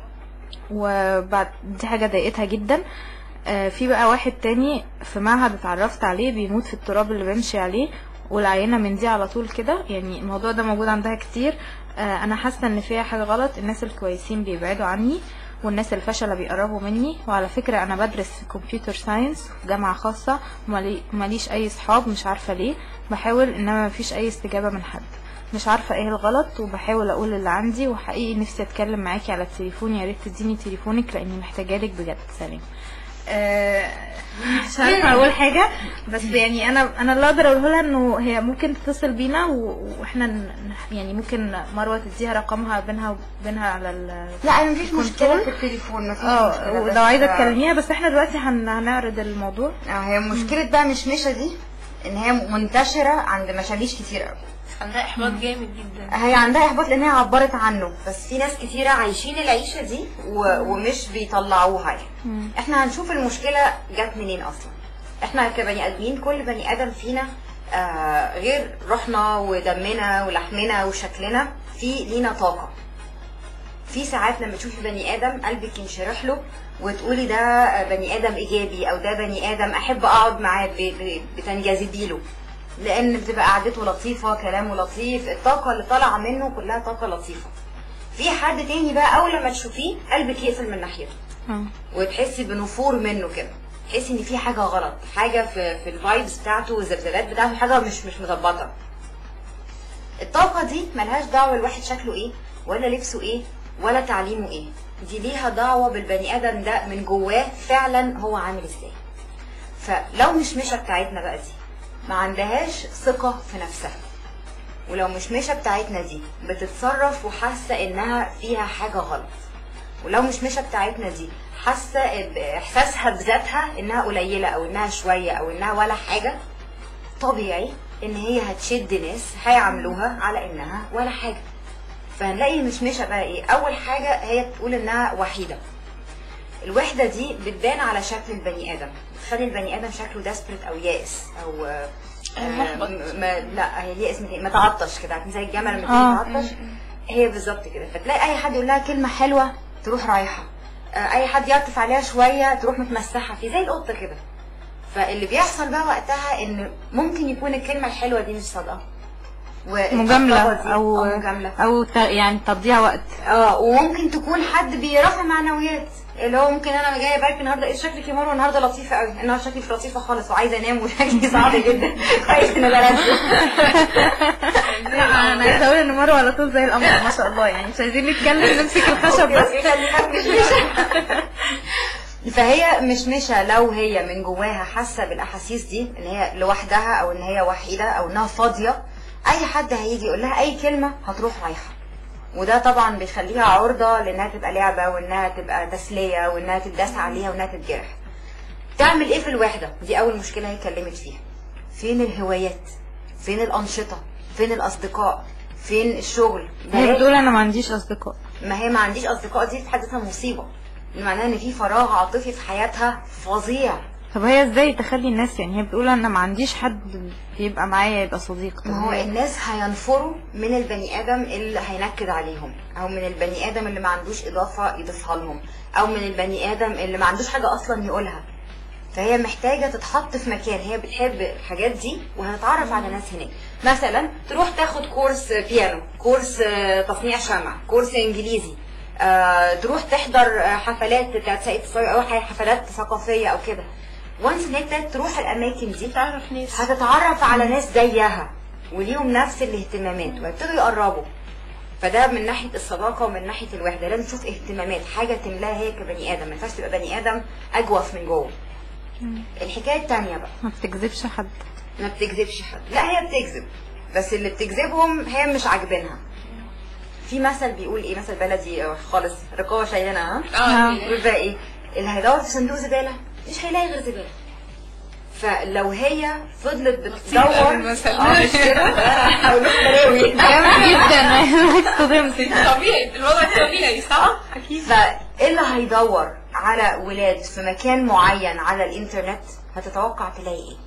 وبعد دي حاجة ضايقتها جدا آه في بقى واحد تاني في معهد اتعرفت عليه بيموت في التراب اللي بمشي عليه والعينة من دي على طول كده يعني الموضوع ده موجود عندها كتير آه انا حاسة ان فيها حاجة غلط الناس الكويسين بيبعدوا عني والناس الفشلة بيقربوا مني وعلى فكرة انا بدرس كمبيوتر ساينس في جامعة خاصة ومالي- ماليش اي صحاب مش عارفة ليه بحاول انما مفيش اي استجابة من حد مش عارفة ايه الغلط وبحاول اقول اللي عندي وحقيقي نفسي اتكلم معاكي على التليفون يا ريت تديني تليفونك لاني محتاجالك بجد سلام آه، مش عارفه اقول حاجه بس يعني انا انا اللي اقدر اقوله لها انه هي ممكن تتصل بينا و- واحنا ن- يعني ممكن مروه تديها رقمها بينها وبينها على ال لا انا مفيش مشكله كنترول. في التليفون مفيش اه مشكلة، بس- ولو عايزه تكلميها بس احنا دلوقتي هن... هنعرض الموضوع اه هي مشكله بقى مشمشه دي ان هي منتشره عند مشاويش كتير قوي عندها احباط جامد جدا هي عندها احباط لان هي عبرت عنه بس في ناس كتيره عايشين العيشه دي و... ومش بيطلعوها يعني احنا هنشوف المشكله جت منين اصلا احنا كبني ادمين كل بني ادم فينا آه غير روحنا ودمنا ولحمنا وشكلنا في لينا طاقه في ساعات لما تشوفي بني ادم قلبك ينشرح له وتقولي ده بني ادم ايجابي او ده بني ادم احب اقعد معاه ب- ب- بتنجذبي له لان بتبقى قعدته لطيفه كلامه لطيف الطاقه اللي طالعه منه كلها طاقه لطيفه في حد تاني بقى اول لما تشوفيه قلبك يقفل من ناحيته وتحسي بنفور منه كده تحسي ان في حاجه غلط حاجه في في الفايبس بتاعته والذبذبات بتاعته حاجه مش مش مظبطه الطاقه دي ملهاش دعوه الواحد شكله ايه ولا لبسه ايه ولا تعليمه ايه دي ليها دعوه بالبني ادم ده من جواه فعلا هو عامل ازاي فلو مش مشة بتاعتنا بقى دي ما عندهاش ثقة في نفسها ولو مش مشة بتاعتنا دي بتتصرف وحاسة انها فيها حاجة غلط ولو مش مشة بتاعتنا دي حاسة باحساسها بذاتها انها قليلة او انها شوية او انها ولا حاجة طبيعي ان هي هتشد ناس هيعاملوها على انها ولا حاجة فهنلاقي مش مشة بقى ايه اول حاجة هي تقول انها وحيدة الوحدة دي بتبان على شكل البني آدم بتخلي البني آدم شكله ديسبريت أو يائس أو آه، محبط. م- ما لا هي ليه اسم تاني متعطش كده عارفين زي الجمل لما آه. تيجي تعطش هي بالظبط كده فتلاقي أي حد يقول لها كلمة حلوة تروح رايحة آه، أي حد يعطف عليها شوية تروح متمسحة في زي القطة كده فاللي بيحصل بقى وقتها إن ممكن يكون الكلمة الحلوة دي مش صادقة والطبطبة مجاملة دي- او أو مجاملة او ت- يعني تضييع وقت اه وممكن تكون حد بيرفع معنويات اللي هو ممكن انا جايه بالك النهارده ايه شكلك يا مروه النهارده لطيفه قوي النهارده شكلي مش لطيفه خالص وعايزه انام وشكلي صعب جدا كويس ان انا نازله انا عايزه اقول ان مروه على طول زي القمر ما شاء الله يعني مش عايزين نتكلم نمسك الخشب بس فهي مش مشة لو هي من جواها حاسه بالاحاسيس دي ان هي لوحدها او ان هي وحيده او انها فاضيه اي حد هيجي يقول لها اي كلمه هتروح رايحه وده طبعا بيخليها عرضه لانها تبقى لعبه وانها تبقى تسليه وانها تداس عليها وانها تتجرح تعمل ايه في الوحده دي اول مشكله هي اتكلمت فيها فين الهوايات فين الانشطه فين الاصدقاء فين الشغل هي بتقول انا ما عنديش اصدقاء ما هي ما عنديش اصدقاء دي في حد ذاتها مصيبه إن معناها ان في فراغ عاطفي في حياتها فظيع طب هي ازاي تخلي الناس يعني هي بتقول انا ما عنديش حد يبقى معايا يبقى صديق طب ما هو هي- الناس هينفروا من البني ادم اللي هينكد عليهم او من البني ادم اللي ما عندوش اضافه يضيفها لهم او من البني ادم اللي ما عندوش حاجه اصلا يقولها فهي محتاجة تتحط في مكان هي بتحب الحاجات دي وهتتعرف على ناس هناك مثلا تروح تاخد كورس بيانو كورس آه، تصنيع شمع كورس انجليزي آه، تروح تحضر آه، حفلات بتاعت ساقية الصاوي او حفلات ثقافية او كده وانس ان انت تروح الاماكن دي تعرف ناس هتتعرف على ناس زيها وليهم نفس الاهتمامات ويبتدوا يقربوا فده من ناحيه الصداقه ومن ناحيه الوحده لازم تشوف اهتمامات حاجه تملاها هي كبني ادم ما ينفعش تبقى بني ادم اجوف من جوه الحكايه التانية بقى ما بتكذبش حد ما بتكذبش حد لا هي بتكذب بس اللي بتكذبهم هي مش عاجبينها في مثل بيقول ايه مثل بلدي خالص رقابه شينه ها اه يقول بقى ايه اللي هيدور في صندوق زباله مش هيلاقي غير زباله فلو هي فضلت بتدور المثل. اه مش كده هقول لكم بلاوي جامد جدا اتصدمت طبيعي الوضع طبيعي صح؟ اكيد فايه اللي هيدور على ولاد في مكان معين على الانترنت هتتوقع تلاقي ايه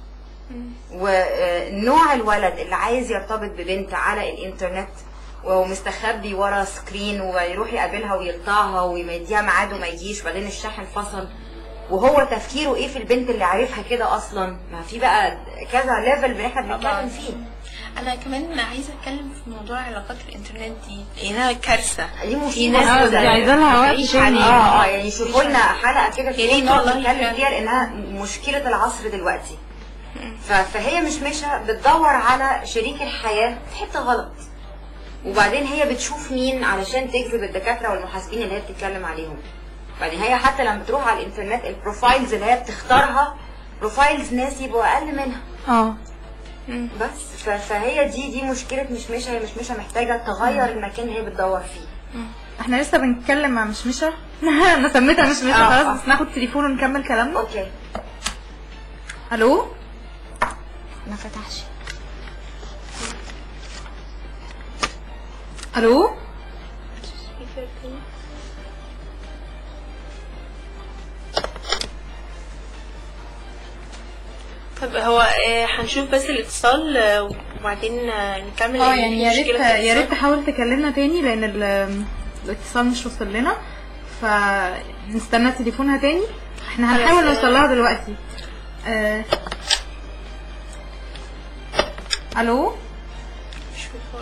ونوع الولد اللي عايز يرتبط ببنت على الانترنت ومستخبي ورا سكرين ويروح يقابلها ويقطعها ويديها ميعاد وما يجيش وبعدين الشاحن فصل وهو تفكيره ايه في البنت اللي عارفها كده اصلا ما في بقى كذا ليفل احنا بنتكلم فيه انا كمان عايزه اتكلم في موضوع علاقات الانترنت دي لانها كارثه دي في مصيبه ناس آه، دي عايزة لها وقت تعيش تاني. عليها اه اه يعني شوفوا لنا حلقه كده يا في ريت نقعد والله نتكلم فعلا. فيها لانها مشكله العصر دلوقتي ف- فهي مش ماشيه بتدور على شريك الحياه في حته غلط وبعدين هي بتشوف مين علشان تجذب الدكاتره والمحاسبين اللي هي بتتكلم عليهم بعدين هي حتى لما بتروح على الانترنت البروفايلز اللي هي بتختارها بروفايلز ناس يبقوا اقل منها اه بس ف- فهي دي دي مشكله مشمشه هي مشمشه محتاجه تغير المكان اللي هي بتدور فيه احنا لسه بنتكلم مع مشمشة انا سميتها مشمشة آه، خلاص آه. بس ناخد تليفون ونكمل كلامنا اوكي الو ما فتحش الو طب هو آه، هنشوف بس الاتصال آه، وبعدين آه، نكمل اه يعني يا ريت المشكلة في يا ريت الاتصال. تحاول تكلمنا تاني لان ال- الاتصال مش وصل لنا فنستنى تليفونها تاني احنا خلاص، هنحاول آه. نوصل لها دلوقتي آه. الو شوف.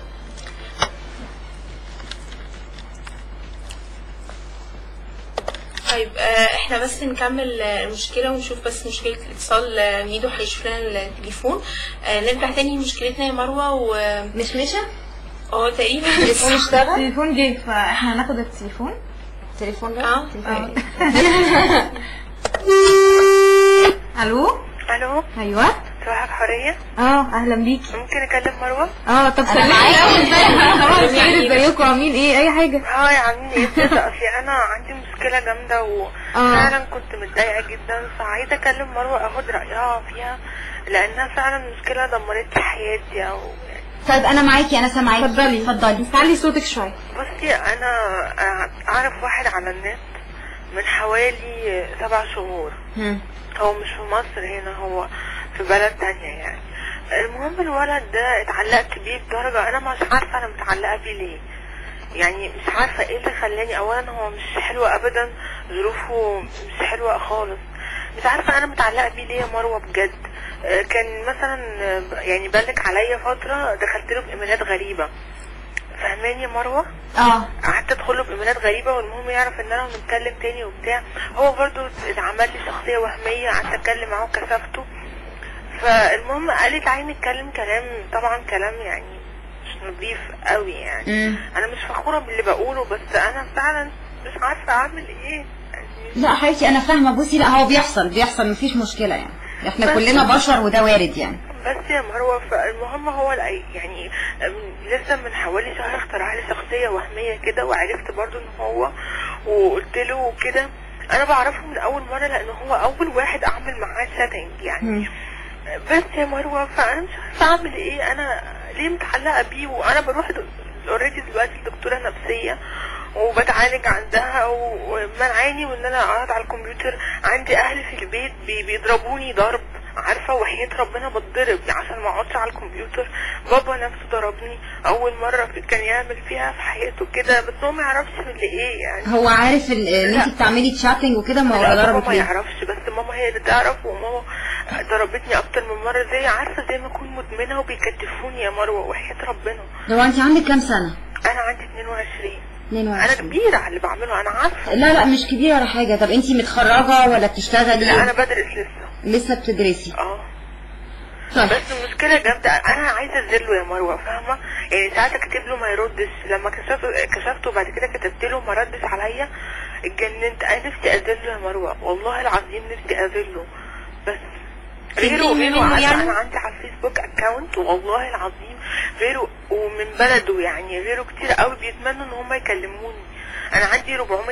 طيب آه، احنا بس نكمل آه، المشكلة ونشوف بس مشكلة الاتصال آه، ميدو هيشوف لنا التليفون آه، نرجع تاني لمشكلتنا يا مروة و مش مشى اه تقريبا التليفون اشتغل التليفون جه فاحنا هناخد التليفون التليفون ده اه آه. الو الو ايوه صباحك حرية اه اهلا بيكي ممكن اكلم مروة اه طب سلمي الاول ازيك طبعا خير ازيكم عاملين ايه اي حاجه هاي عاملين ايه بس اصلي انا عندي مشكلة جامدة وفعلا كنت متضايقة جدا فعايزة اكلم مروة اخد رأيها فيها لانها فعلا مشكلة دمرت لي حياتي او طيب انا معاكي انا سامعاكي اتفضلي اتفضلي تعلي صوتك شويه بصي انا اعرف واحد على النت من حوالي سبع شهور هم. هو مش في مصر هنا هو في بلد تانية يعني المهم الولد ده اتعلقت بيه بدرجة انا مش عارفة انا متعلقة بيه ليه يعني مش عارفة ايه اللي خلاني اولا هو مش حلو ابدا ظروفه مش حلوة خالص مش عارفة انا متعلقة بيه ليه يا مروة بجد آه، كان مثلا آه، يعني بالك عليا فترة دخلت له بايميلات غريبة فاهماني يا مروة؟ اه قعدت ادخله بايميلات غريبه والمهم يعرف ان انا بنتكلم تاني وبتاع هو برضو اتعمل لي شخصيه وهميه قعدت اتكلم معاه وكسفته فالمهم قال لي تعالي نتكلم كلام طبعا كلام يعني مش نظيف قوي يعني مم. انا مش فخوره باللي بقوله بس انا فعلا مش عارفه اعمل ايه يعني لا حبيبتي انا فاهمه بصي لا هو بيحصل بيحصل مفيش مشكله يعني احنا بس- كلنا بشر وده وارد يعني بس يا مروة فالمهم هو الأي- يعني أم، لسه من حوالي شهر اخترع لي شخصية وهمية كده وعرفت برضو ان هو وقلت له كده انا بعرفه من اول مرة لان هو اول واحد اعمل معاه سيتنج يعني بس يا مروة فانا مش عارفة اعمل ايه انا ليه متعلقة بيه وانا بروح اوريدي دلوقتي لدكتورة نفسية وبتعالج عندها ومنعاني وان انا اقعد على الكمبيوتر عندي اهل في البيت بي- بيضربوني ضرب عارفه وحياه ربنا بتضرب عشان ما اقعدش على الكمبيوتر بابا نفسه ضربني اول مره في كان يعمل فيها في حياته كده بس هو ما يعرفش من ايه يعني هو عارف ال- ان لا. انت بتعملي تشاتنج وكده ما هو لا بابا ضربك ما ليه يعرفش بس ماما هي اللي تعرف وماما ضربتني اكتر من مره زي عارفه زي ما اكون مدمنه وبيكتفوني يا مروه وحياه ربنا هو انت عندك كام سنه انا عندي 22 انا 22 كبيره على اللي بعمله انا عارفه لا لا مش كبيره ولا حاجه طب انت متخرجه ولا بتشتغلي لا انا بدرس لسه لسه بتدرسي اه طيب بس المشكلة جامدة أنا عايزة أذله يا مروة فاهمة يعني ساعات أكتب له ما يردش لما كشفت كشفته وبعد كده كتبت له ما ردش عليا اتجننت أنا نفسي أذله يا مروة والله العظيم نفسي أذله بس غيره تنتقمي غيره منه عارفة يعني؟ أنا عندي على الفيسبوك أكاونت والله العظيم غيره ومن بلده يعني غيره كتير قوي بيتمنوا إن هم يكلموني أنا عندي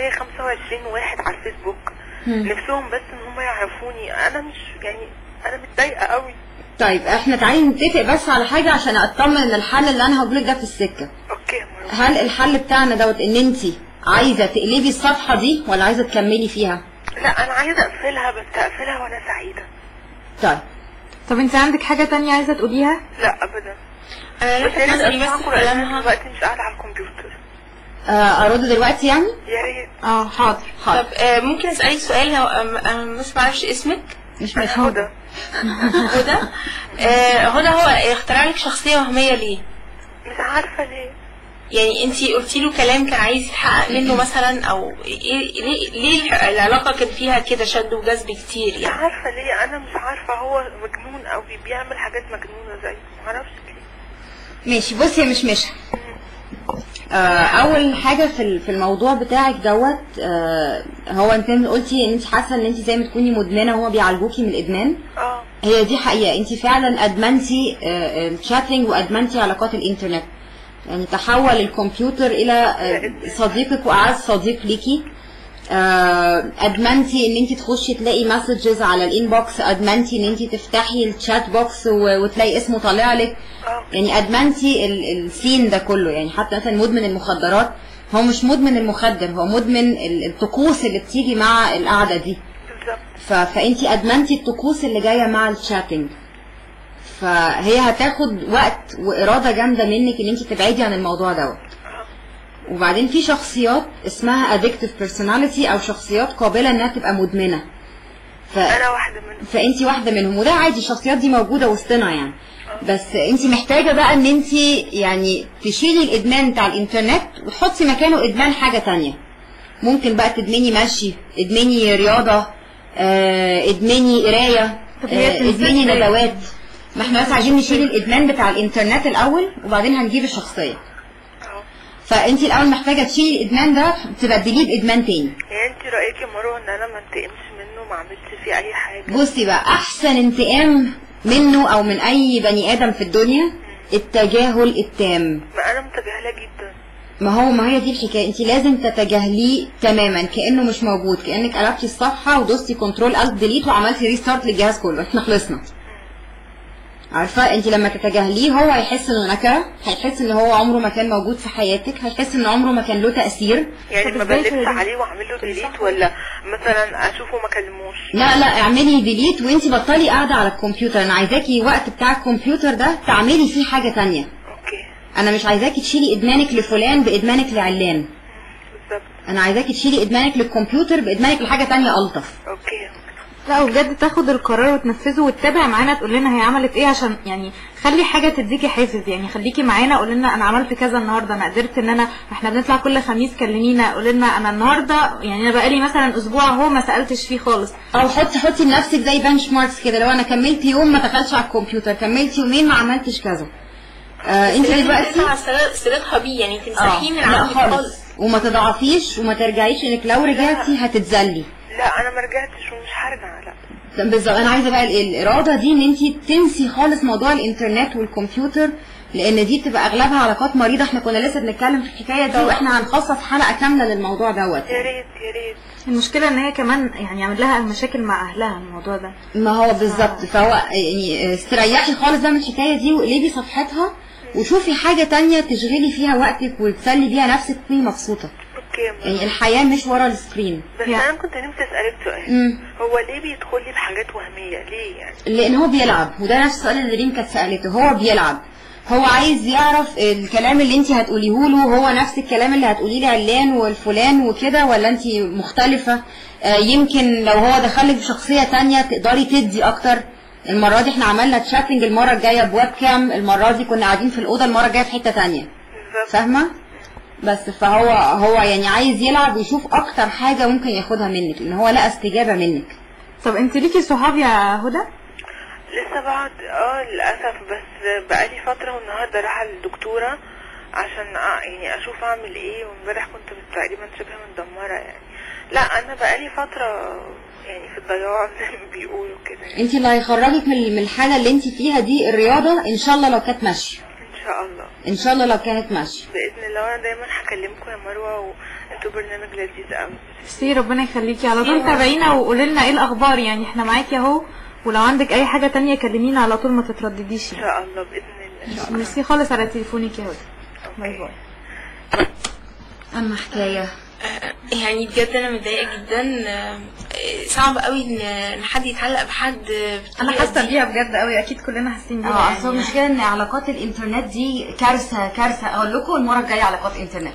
425 واحد على الفيسبوك مم. نفسهم بس إن هم يعرفوني أنا مش يعني أنا متضايقة قوي طيب احنا تعالي نتفق بس على حاجه عشان اطمن ان الحل اللي انا هقوله ده في السكه أوكي يا مروة هل الحل بتاعنا دوت ان انت عايزه تقلبي الصفحه دي ولا عايزه تكملي فيها لا انا عايزه اقفلها بس اقفلها وانا سعيده طيب طب انت عندك حاجه تانية عايزه تقوليها لا ابدا انا بس لسه يا ريت بسأل بس اسمعكم في لان انا كلامها دلوقتي مش قاعده على الكمبيوتر آه ارد دلوقتي يعني يا ريت اه حاضر طب آه، ممكن اسالك سؤال هو أم- انا بس معرفش اسمك مش مش هدى هدى هدى آه، هدى هو اخترع لك شخصيه وهميه ليه مش عارفه ليه يعني انت قلتي له كلام كان عايز يتحقق منه مثلا او ايه ليه ليه العلاقه كان فيها كده شد وجذب كتير مش يعني عارفه ليه انا مش عارفه هو مجنون قوي بيعمل حاجات مجنونه زي معرفش ليه ماشي بصي يا مش مش آه اول حاجه في ال- في الموضوع بتاعك دوت آه هو انت قلتي ان انت حاسه ان انت زي ما تكوني مدمنه وهما بيعالجوكي من الادمان اه هي دي حقيقه انت فعلا ادمنتي آه، الشاتنج وادمنتي علاقات الانترنت يعني تحول الكمبيوتر الى آه، صديقك واعز صديق ليكي آه، ادمنتي ان انت تخشي تلاقي مسجز على الانبوكس ادمنتي ان انت تفتحي الشات بوكس و- وتلاقي اسمه طالع لك يعني ادمنتي ال- السين ده كله يعني حتى مثلا مدمن المخدرات هو مش مدمن المخدر هو مدمن ال- الطقوس اللي بتيجي مع القعده دي ف... فانتي ادمنتي الطقوس اللي جايه مع الشاتنج فهي هتاخد وقت واراده جامده منك ان انت تبعدي عن الموضوع دوت وبعدين في شخصيات اسمها addictive personality او شخصيات قابله انها تبقى مدمنه ف... انا واحده منهم فانت واحده منهم وده عادي الشخصيات دي موجوده وسطنا يعني بس انت محتاجه بقى ان انت يعني تشيلي الادمان بتاع الانترنت وتحطي مكانه ادمان حاجه تانية ممكن بقى تدمني مشي ادمني رياضه آه، ادمني قرايه طب هي آه، بتنزل ادمني ازاي؟ ندوات ما احنا بس عايزين نشيل الادمان بتاع الانترنت الاول وبعدين هنجيب الشخصيه فانت الاول محتاجه تشيلي الادمان ده تبدليه بادمان تاني يعني انت رايك يا مروه ان انا ما انتقمش منه ما عملتش فيه اي حاجه بصي بقى احسن انتقام منه او من اي بني ادم في الدنيا التجاهل التام ما انا متجاهله جدا ما هو ما هي دي الحكايه انت لازم تتجاهليه تماما كانه مش موجود كانك قلبتي الصفحه ودوستي كنترول الت ديليت وعملتي ريستارت للجهاز كله احنا خلصنا عارفه انت لما تتجاهليه هو هيحس انه نكره هيحس ان هو عمره ما كان موجود في حياتك هيحس ان عمره ما كان له تاثير يعني طب ما ازاي بلغش تقولي؟ عليه واعمل له ديليت ولا مثلا اشوفه ما كلموش لا لا اعملي ديليت وانت بطلي قاعده على الكمبيوتر انا عايزاكي وقت بتاع الكمبيوتر ده تعملي فيه حاجه تانية اوكي انا مش عايزاكي تشيلي ادمانك لفلان بادمانك لعلان بالظبط انا عايزاكي تشيلي ادمانك للكمبيوتر بادمانك لحاجه تانية الطف اوكي لا وبجد تاخد القرار وتنفذه وتتابع معانا تقول لنا هي عملت ايه عشان يعني خلي حاجه تديكي حافز يعني خليكي معانا قول لنا انا عملت كذا النهارده انا قدرت ان انا احنا بنطلع كل خميس كلمينا قول لنا انا النهارده يعني انا بقالي مثلا اسبوع اهو ما سالتش فيه خالص او حطي حطي لنفسك زي بنش ماركس كده لو انا كملت يوم ما دخلتش على الكمبيوتر كملت يومين ما عملتش كذا آه انت دلوقتي تسمع صلتها بيه يعني تمسحيه من لا عندك خالص خالص وما تضعفيش وما ترجعيش انك لو رجعتي هتتذلي لا انا ما رجعتش ومش هرجع لا بالظبط انا عايزه بقى ال- الاراده دي ان انت تنسي خالص موضوع الانترنت والكمبيوتر لان دي بتبقى اغلبها علاقات مريضه احنا كنا لسه بنتكلم في الحكايه دي واحنا هنخصص حلقه كامله للموضوع دوت يا ريت يا ريت المشكله ان هي كمان يعني عمل لها مشاكل مع اهلها الموضوع ده ما هو بالظبط فهو يعني استريحي خالص بقى من الحكايه دي واقلبي صفحتها وشوفي حاجه تانية تشغلي فيها وقتك وتسلي بيها نفسك وتكوني مبسوطه اوكي يعني الحياه مش ورا السكرين بس انا كنت نفسي اسالك سؤال مم. هو ليه بيدخل لي بحاجات وهميه ليه يعني لان هو بيلعب وده نفس السؤال اللي ريم كانت سالته هو بيلعب هو عايز يعرف الكلام اللي انت هتقوليه له هو نفس الكلام اللي هتقوليه لعلان والفلان وكده ولا انت مختلفه آه يمكن لو هو دخلك بشخصيه تانية تقدري تدي اكتر المره دي احنا عملنا تشاتنج المره الجايه بويب كام المره دي كنا قاعدين في الاوضه المره الجايه في حته تانية فاهمه بس فهو هو يعني عايز يلعب ويشوف اكتر حاجه ممكن ياخدها منك لان هو لقى استجابه منك طب انت ليكي صحاب يا هدى لسه بعد اه للاسف بس بقالي فتره والنهارده رايحه للدكتوره عشان أ- يعني اشوف اعمل ايه وامبارح كنت تقريبا شبه متدمره يعني لا انا بقالي فتره يعني في الضياع زي ما بيقولوا كده يعني. انت اللي هيخرجك من من الحاله اللي انت فيها دي الرياضه ان شاء الله لو كانت ماشيه ان شاء الله ان شاء الله لو كانت ماشيه باذن الله وانا دايما هكلمكم يا مروه وانتوا برنامج لذيذ قوي ميرسي ربنا يخليكي على طول تابعينا وقولي لنا ايه الاخبار يعني احنا معاكي اهو ولو عندك اي حاجه تانية كلمينا على طول ما تتردديش ان يعني شاء الله باذن الله ان شاء الله ميرسي خالص على تليفونك يا هدى باي باي اما حكايه يعني بجد انا متضايقه جدا آه، صعب قوي ان إن حد يتعلق بحد انا حاسه بيها بجد قوي اكيد كلنا حاسين بيها اه اصل يعني. المشكله ان علاقات الانترنت دي كارثه كارثه اقول لكم المره الجايه علاقات انترنت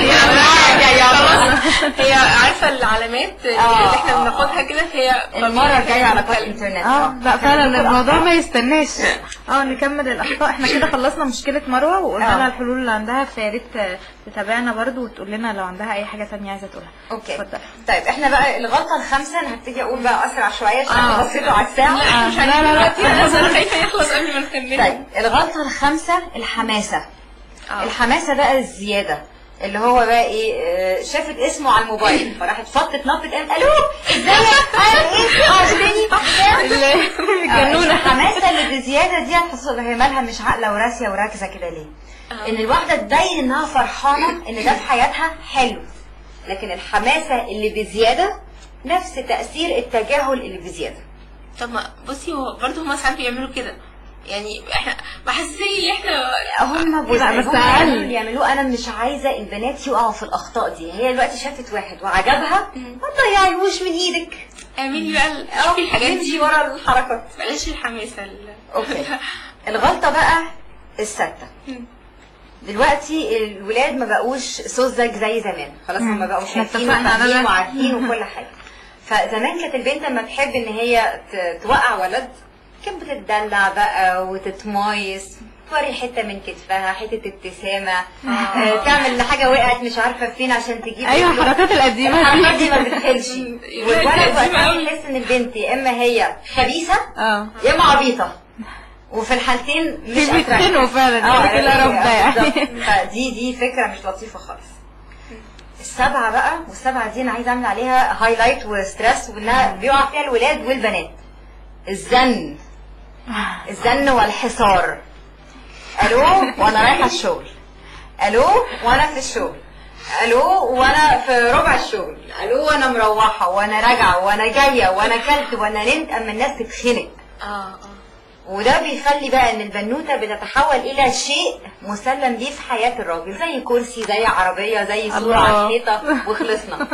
هي عارفه العلامات اللي آه. احنا بناخدها كده هي المره الجايه علاقات انترنت اه لا فعلا الموضوع ما يستناش اه نكمل الاخطاء احنا كده خلصنا مشكله مروه وقلنا آه. لها الحلول اللي عندها فيا ريت آه، تتابعنا برضو وتقول لنا لو عندها اي حاجه تانية عايزه تقولها اوكي اتفضل طيب احنا بقى الغلطه الخامسه انا هبتدي اقول بقى اسرع شويه عشان آه. بصيتوا على الساعه لا مش لا، لا، لا. عايزين انا خايفه يخلص قبل ما نكمل طيب الغلطه الخامسه الحماسه الحماسه بقى الزياده اللي هو بقى ايه آه، شافت اسمه على الموبايل فراحت فطت نطت قامت الو ازيك قال ايه عاجبني جنونة. الحماسه اللي بزياده دي هتحس هي مالها مش عاقله وراسيه وراكزه كده ليه ان الواحده تبين انها فرحانه ان ده في حياتها حلو لكن الحماسه اللي بزياده نفس تاثير التجاهل اللي بزياده طب ما بصي هو برضه هما ساعات بيعملوا كده يعني احنا محسسين ان احنا هم بص لا، بس هم أقل. اللي بيعملوه انا مش عايزه البنات يقعوا في الاخطاء دي هي دلوقتي شافت واحد وعجبها ما تضيعيهوش من ايدك اعملي بقى ال- شوفي الحاجات نمشي دي ورا الحركات بلاش الحماسه ال- اوكي الغلطه بقى السادسه دلوقتي الولاد ما بقوش سذج زي زمان خلاص هم بقوا احنا شايفين اتفقنا على وفاهمين ده. وعارفين وكل حاجه فزمان كانت البنت لما تحب ان هي ت- توقع ولد كانت بتدلع بقى وتتمايس توري حته من كتفها حته ابتسامه آه. تعمل حاجه وقعت مش عارفه فين عشان تجيب ايوه رجله. الحركات القديمه الحركات دي دي ما بتخلش والولد وقتها يحس ان البنت يا اما هي خبيثه اه يا اما عبيطه وفي الحالتين مش في بيتخنقوا فعلا اه يقول لك لا رب ده يعني بالظبط. فدي دي فكره مش لطيفه خالص السبعه بقى والسبعه دي انا عايزه اعمل عليها هايلايت وستريس وانها بيقع فيها الولاد والبنات الزن الزن والحصار الو وانا رايحه الشغل الو وانا في الشغل الو وانا في ربع الشغل الو وانا مروحه وانا راجعه وانا جايه وانا كلت وانا نمت اما الناس تتخنق اه اه وده بيخلي بقى ان البنوته بتتحول الى شيء مسلم ليه في حياه الراجل زي كرسي زي عربيه زي صوره الله. على الحيطه وخلصنا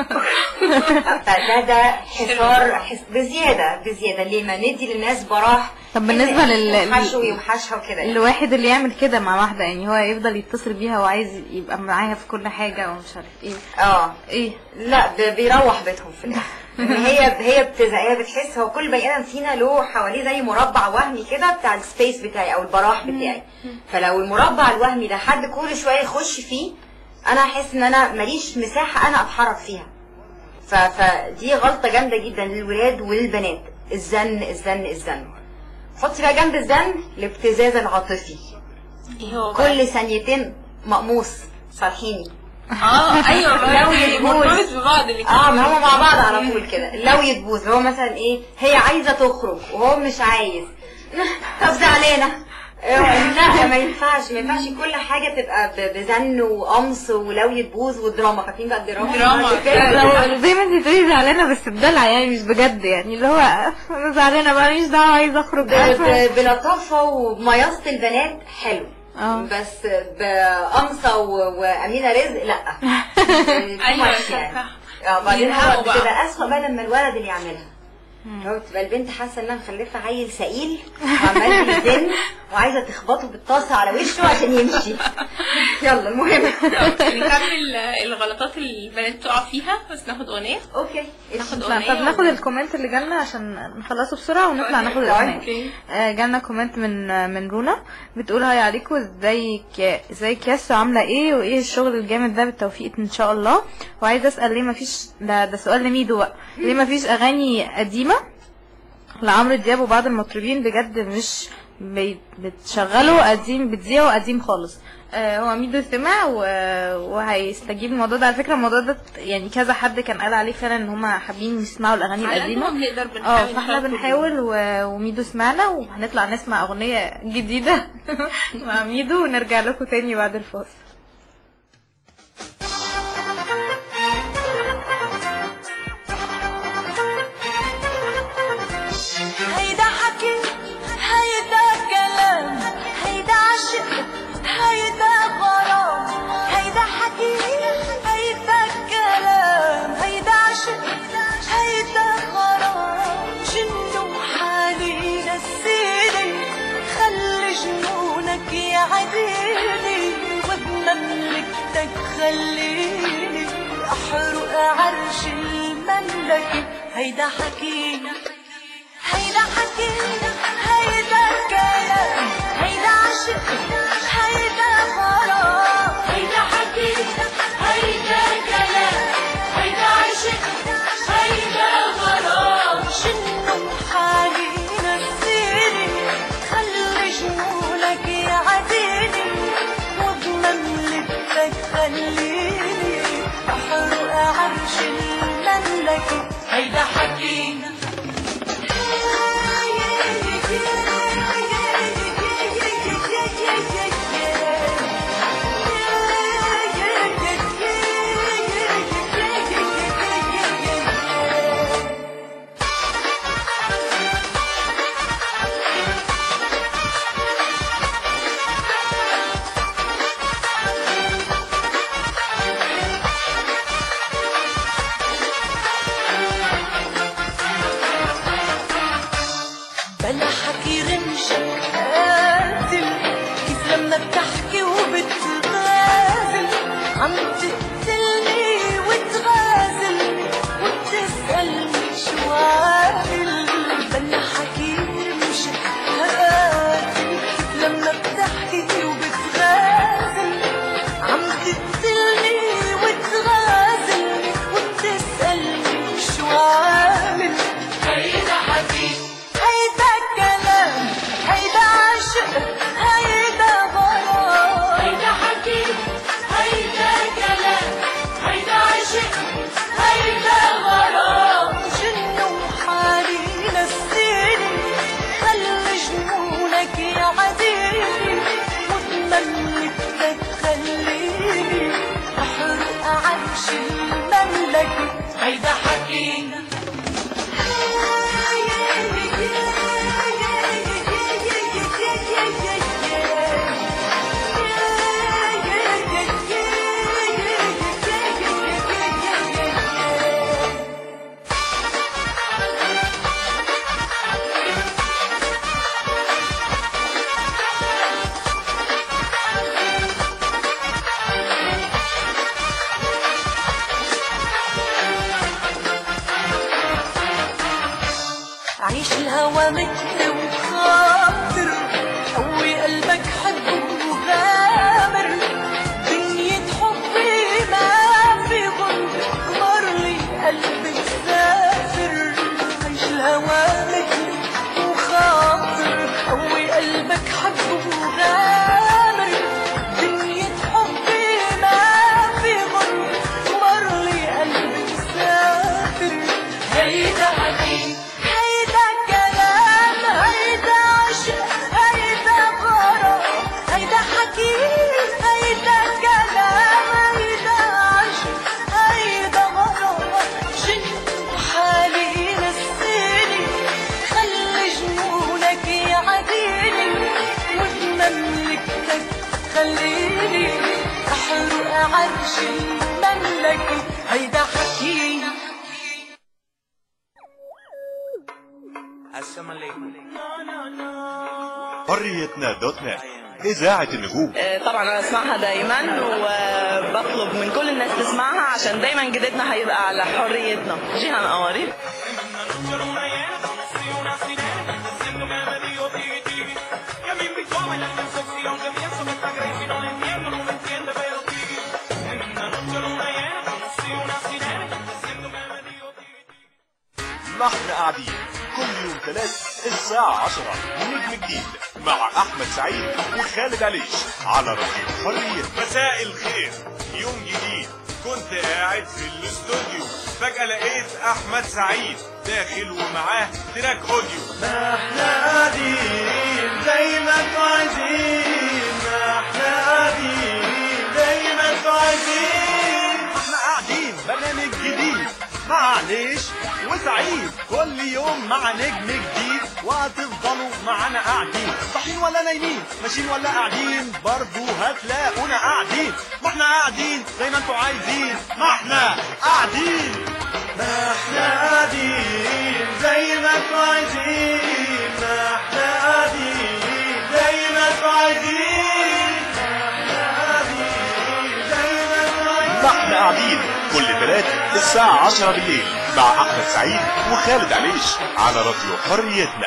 فده ده حصار حس بزياده بزياده ليه ما ندي للناس براح طب بالنسبة لل- حشو يوحشها وكده يعني. الواحد اللي يعمل كده مع واحدة يعني هو يفضل يتصل بيها وعايز يبقى معاها في كل حاجة ومش عارف ايه اه ايه لا ب- بيروح بيتهم في الاخر لان هي هي بتزهق هي بتحس هو كل بني ادم فينا له حواليه زي مربع وهمي كده بتاع السبيس بتاعي او البراح بتاعي فلو المربع الوهمي ده حد كل شويه يخش فيه انا احس ان انا ماليش مساحه انا اتحرك فيها ف... فدي غلطه جامده جدا للولاد والبنات الزن الزن الزن حطي بقى جنب الزن الابتزاز العاطفي ايه هو بقى؟ كل ثانيتين مقموص صالحيني اه ايوه بقى لو يعني يتجوز. مرتبط ببعض الاتنين. اه ما هما مع بعض على طول كده لو يتبوظ هو مثلا ايه هي عايزه تخرج وهو مش عايز طب زعلانه آه، لا ما ينفعش ما ينفعش كل حاجه تبقى ب- بزن وقمص ولو يتبوظ ودراما فاكرين بقى الدراما دراما. لو زي ما انت تقولي زعلانة بس بدلع يعني مش بجد يعني اللي هو انا زعلانة بقى ماليش دعوة عايزة اخرج ب- ب- بلطافه ومياصه البنات حلو اه. بس بقمصه و- وامينه رزق لا ايوه Too much يعني. صح اه بعدين بينهقوا هو بقى. بتبقى اسوء بقى لما الولد اللي يعملها هو بتبقى البنت حاسه انها مخلفه عيل سئيل وعمال بيزن وعايزه تخبطه بالطاسه على وشه عشان يمشي يلا المهم نكمل الغلطات اللي البنات بتقع فيها بس ناخد اغنيه اوكي ناخد لا، اغنيه طب ناخد الكومنت اللي جالنا عشان نخلصه بسرعة ونطلع ناخد الاغنية اوكي آه، جالنا كومنت من من رونا بتقول هاي عليكم ازيك ازيك ياسو عامله ايه وايه الشغل الجامد ده بالتوفيق ان شاء الله وعايزه اسال ليه مفيش ده ده سؤال لميدو بقى ليه مفيش اغاني قديمه لعمرو دياب وبعض المطربين بجد مش بي- بتشغلوا قديم بتذيعوا قديم خالص آه هو ميدو سمع و- وهيستجيب الموضوع ده على فكره الموضوع ده يعني كذا حد كان قال عليه فعلا ان هم حابين يسمعوا الاغاني على قد القديمه ما بنقدر اه بنحاول فاحنا نشاركه بنحاول و... وميدو سمعنا وهنطلع نسمع اغنية جديدة مع ميدو ونرجع لكم تاني بعد الفاصل هيدا حكي هيدا كلام هيدا عشق هيدا غرام هيدا حكي هيدا كلام هيدا عشق هيدا غرام جنو حالي نسيني خلي جنونك يعديني وبمملكتك خليني احرق عرش المملكة هيدا حكي هيدا حكي هيدا كلام هيدا عشق هيدا غرام هيدا حكي هيدا كلام هيدا عشق هيدا غرام شنو حالي نسيني خلي جنونك يعديني وبمملكتك خليني احرق عرش المملكة هيدا حكي عم تقتلني وتغازلني وبتسألني شو عامل بلا حكي مش هقاتل لما بتحكي وبتغازل عم تقتلني وتغازلني وبتسألني شو عامل هيدا حكي هيدا كلام هيدا عشق هيدا غرام هيدا حكي هيدا كلام هيدا عشق هيدا غرام جنو حالي نسيني خلي جنونك يعديني وتملك تخليني احرق عرش المملكة هيدا حكينا عيش الهوى مثل وخاطر قوي قلبك حب وغامر دنيا حبي ما في غر مر لي قلبي سافر عيش الهوى مثل وخاطر قوي قلبك حب وغامر دنيا حبي ما في غر مر لي قلبي سافر هيدا حكي هيدا كلام هيدا عشق هيدا غرام هيدا حكي هيدا كلام هيدا عشق هيدا غرام جن حالي نسيني خلي جنونك يعديني وبمملكتك خليني احرق عرش المملكة هيدا حكي السلام عليكم حريتنا دوت نت إذاعة النجوم آه، طبعا انا اسمعها دايما وبطلب من كل الناس تسمعها عشان دايما جديدنا هيبقى على حريتنا جيهان قواري ما احنا قاعدين كل يوم ثلاث الساعة 10 نجم جديد مع أحمد سعيد وخالد عليش على راديو حرية مساء الخير يوم جديد كنت قاعد في الاستوديو فجأة لقيت أحمد سعيد داخل ومعاه تراك أوديو ما احنا قاعدين زي ما انتوا عايزين ما احنا قاعدين زي ما انتوا عايزين احنا قاعدين برنامج جديد معلش وسعيد كل يوم مع نجم جديد وهتفضلوا معانا قاعدين صاحيين ولا نايمين ماشيين ولا قاعدين برضو هتلاقونا قاعدين ما احنا قاعدين زي ما انتوا عايزين ما احنا قاعدين ما احنا قاعدين زي ما انتوا عايزين ما احنا قاعدين زي ما انتوا عايزين ما احنا قاعدين زي ما انتوا عايزين ما احنا قاعدين كل ثلاث الساعة 10 بالليل مع أحمد سعيد وخالد عليش على راديو حريتنا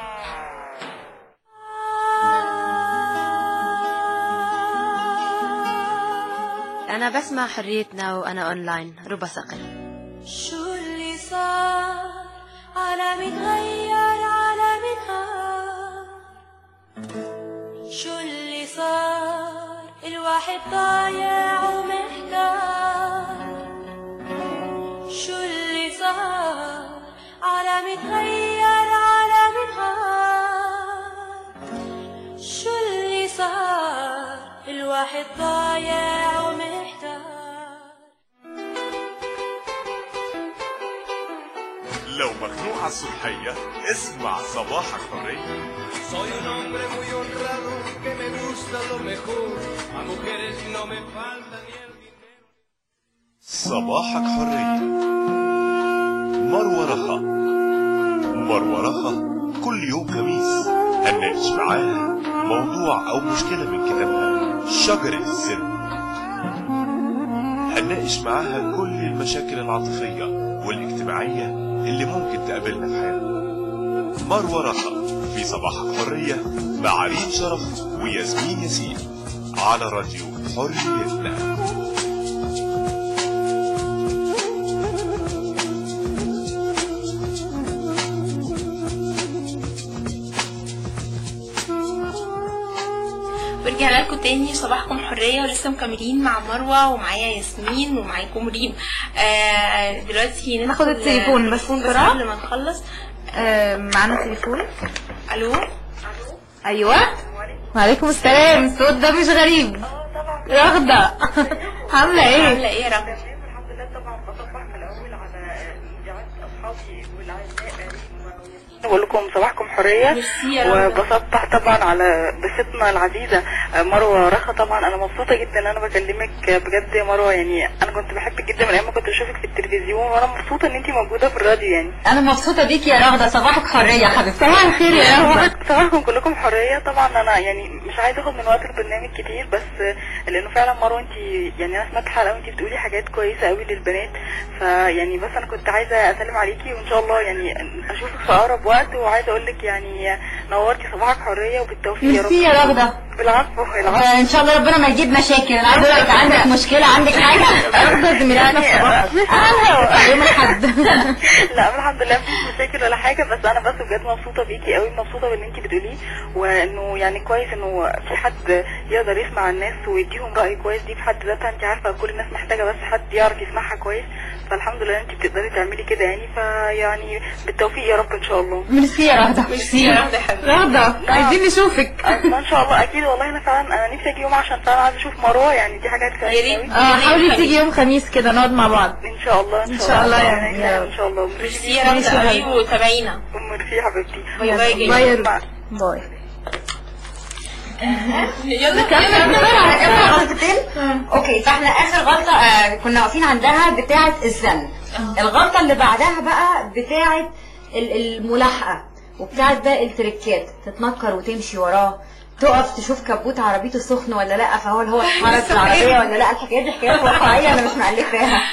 أنا بسمع حريتنا وأنا أونلاين ربى ثقل شو اللي صار عالم اتغير عالم انهار شو اللي صار الواحد ضايع ومحتار شو اللي صار عالم اتغير عالم انهار شو اللي صار الواحد ضايع ومحتار لو مخنوق على الصبحية اسمع صباحك حرية Soy un hombre muy honrado que me gusta lo mejor. A mujeres no me falta ni el صباحك حرية مروة رخا مروة رخا كل يوم خميس هنناقش معاها موضوع أو مشكلة من كتابها شجرة السر ونناقش معاها كل المشاكل العاطفية والاجتماعية اللي ممكن تقابلنا في حياتنا مروة رخا في صباحك حرية مع ريم شرف وياسمين ياسين على راديو حريتنا ورجعنا لكم تاني صباحكم حرية ولسه مكملين مع مروة ومعايا ياسمين ومعاكم ريم آه دلوقتي ندخل ناخد التليفون بس التليفون بسرعة. قبل ما نخلص آه، معانا تليفون الو ايوه وعليكم السلام الصوت ده مش غريب رغدة عاملة ايه؟ عاملة ايه يا رغدة؟ بقول لكم صباحكم حرية ميرسي يا رغدة. وبسطح طبعا على ضيفتنا العزيزة مروة رخا طبعا انا مبسوطة جدا ان انا بكلمك بجد يا مروة يعني انا كنت بحبك جدا من ايام ما كنت اشوفك في التلفزيون وانا مبسوطة ان انت موجودة في الراديو يعني انا مبسوطه بيكي يا رغده صباحك حريه يا حبيبتي صباح الخير يا رغدة صباحكم كلكم حرية طبعا انا يعني مش عايزة اخد من وقت البرنامج كتير بس لانه فعلا مروة انت يعني انا سمعت حلقة وانت بتقولي حاجات كويسة قوي للبنات فيعني بس انا كنت عايزة اسلم عليكي وان شاء الله يعني اشوفك في اقرب وقت وعايزة اقول لك يعني نورتي صباحك حرية وبالتوفيق يا رب ميرسي يا رغده بالعفو العفو آه، ان شاء الله ربنا ما يجيب مشاكل انا عايزه اقول لك عندك مشكله عندك حاجه رغده زميلتنا في صباحك يوم الاحد لا الحمد لله مفيش مشاكل ولا حاجه بس انا بس بجد مبسوطه بيكي قوي مبسوطه باللي انت بتقوليه وانه يعني كويس انه في حد يقدر يسمع الناس ويديهم راي كويس دي في حد ذاتها انت عارفه كل الناس محتاجه بس حد يعرف يسمعها كويس فالحمد لله انت بتقدري تعملي كده يعني فيعني بالتوفيق يا رب ان شاء الله ميرسي يا رغده ميرسي يا رغدة يا حبيبتي رغدة عايزين نشوفك أصلاً ان شاء الله اكيد والله انا فعلا انا نفسي اجي يوم عشان فعلا عايزه اشوف مروه يعني دي حاجه يا ريت. كويسه اه حاولي تيجي يوم خميس كده نقعد مع بعض ان شاء الله إن شاء الله يعني. يعني ان شاء الله ميرسي يا رغدة قوي وتابعينا ميرسي يا حبيبتي باي باي جدا. باي يا رغدة. باي يلا كمل بسرعه كمل غلطتين اوكي فاحنا اخر غلطه آه كنا واقفين عندها بتاعه الزن الغلطه اللي بعدها بقى بتاعه ال- الملاحقه وبتاعه بقى التريكات تتنكر وتمشي وراه تقف تشوف كبوت عربيته سخن ولا لا فهو اللي هو اتحرك في العربيه ولا لا الحكايات دي حكايات واقعيه انا مش مألفاها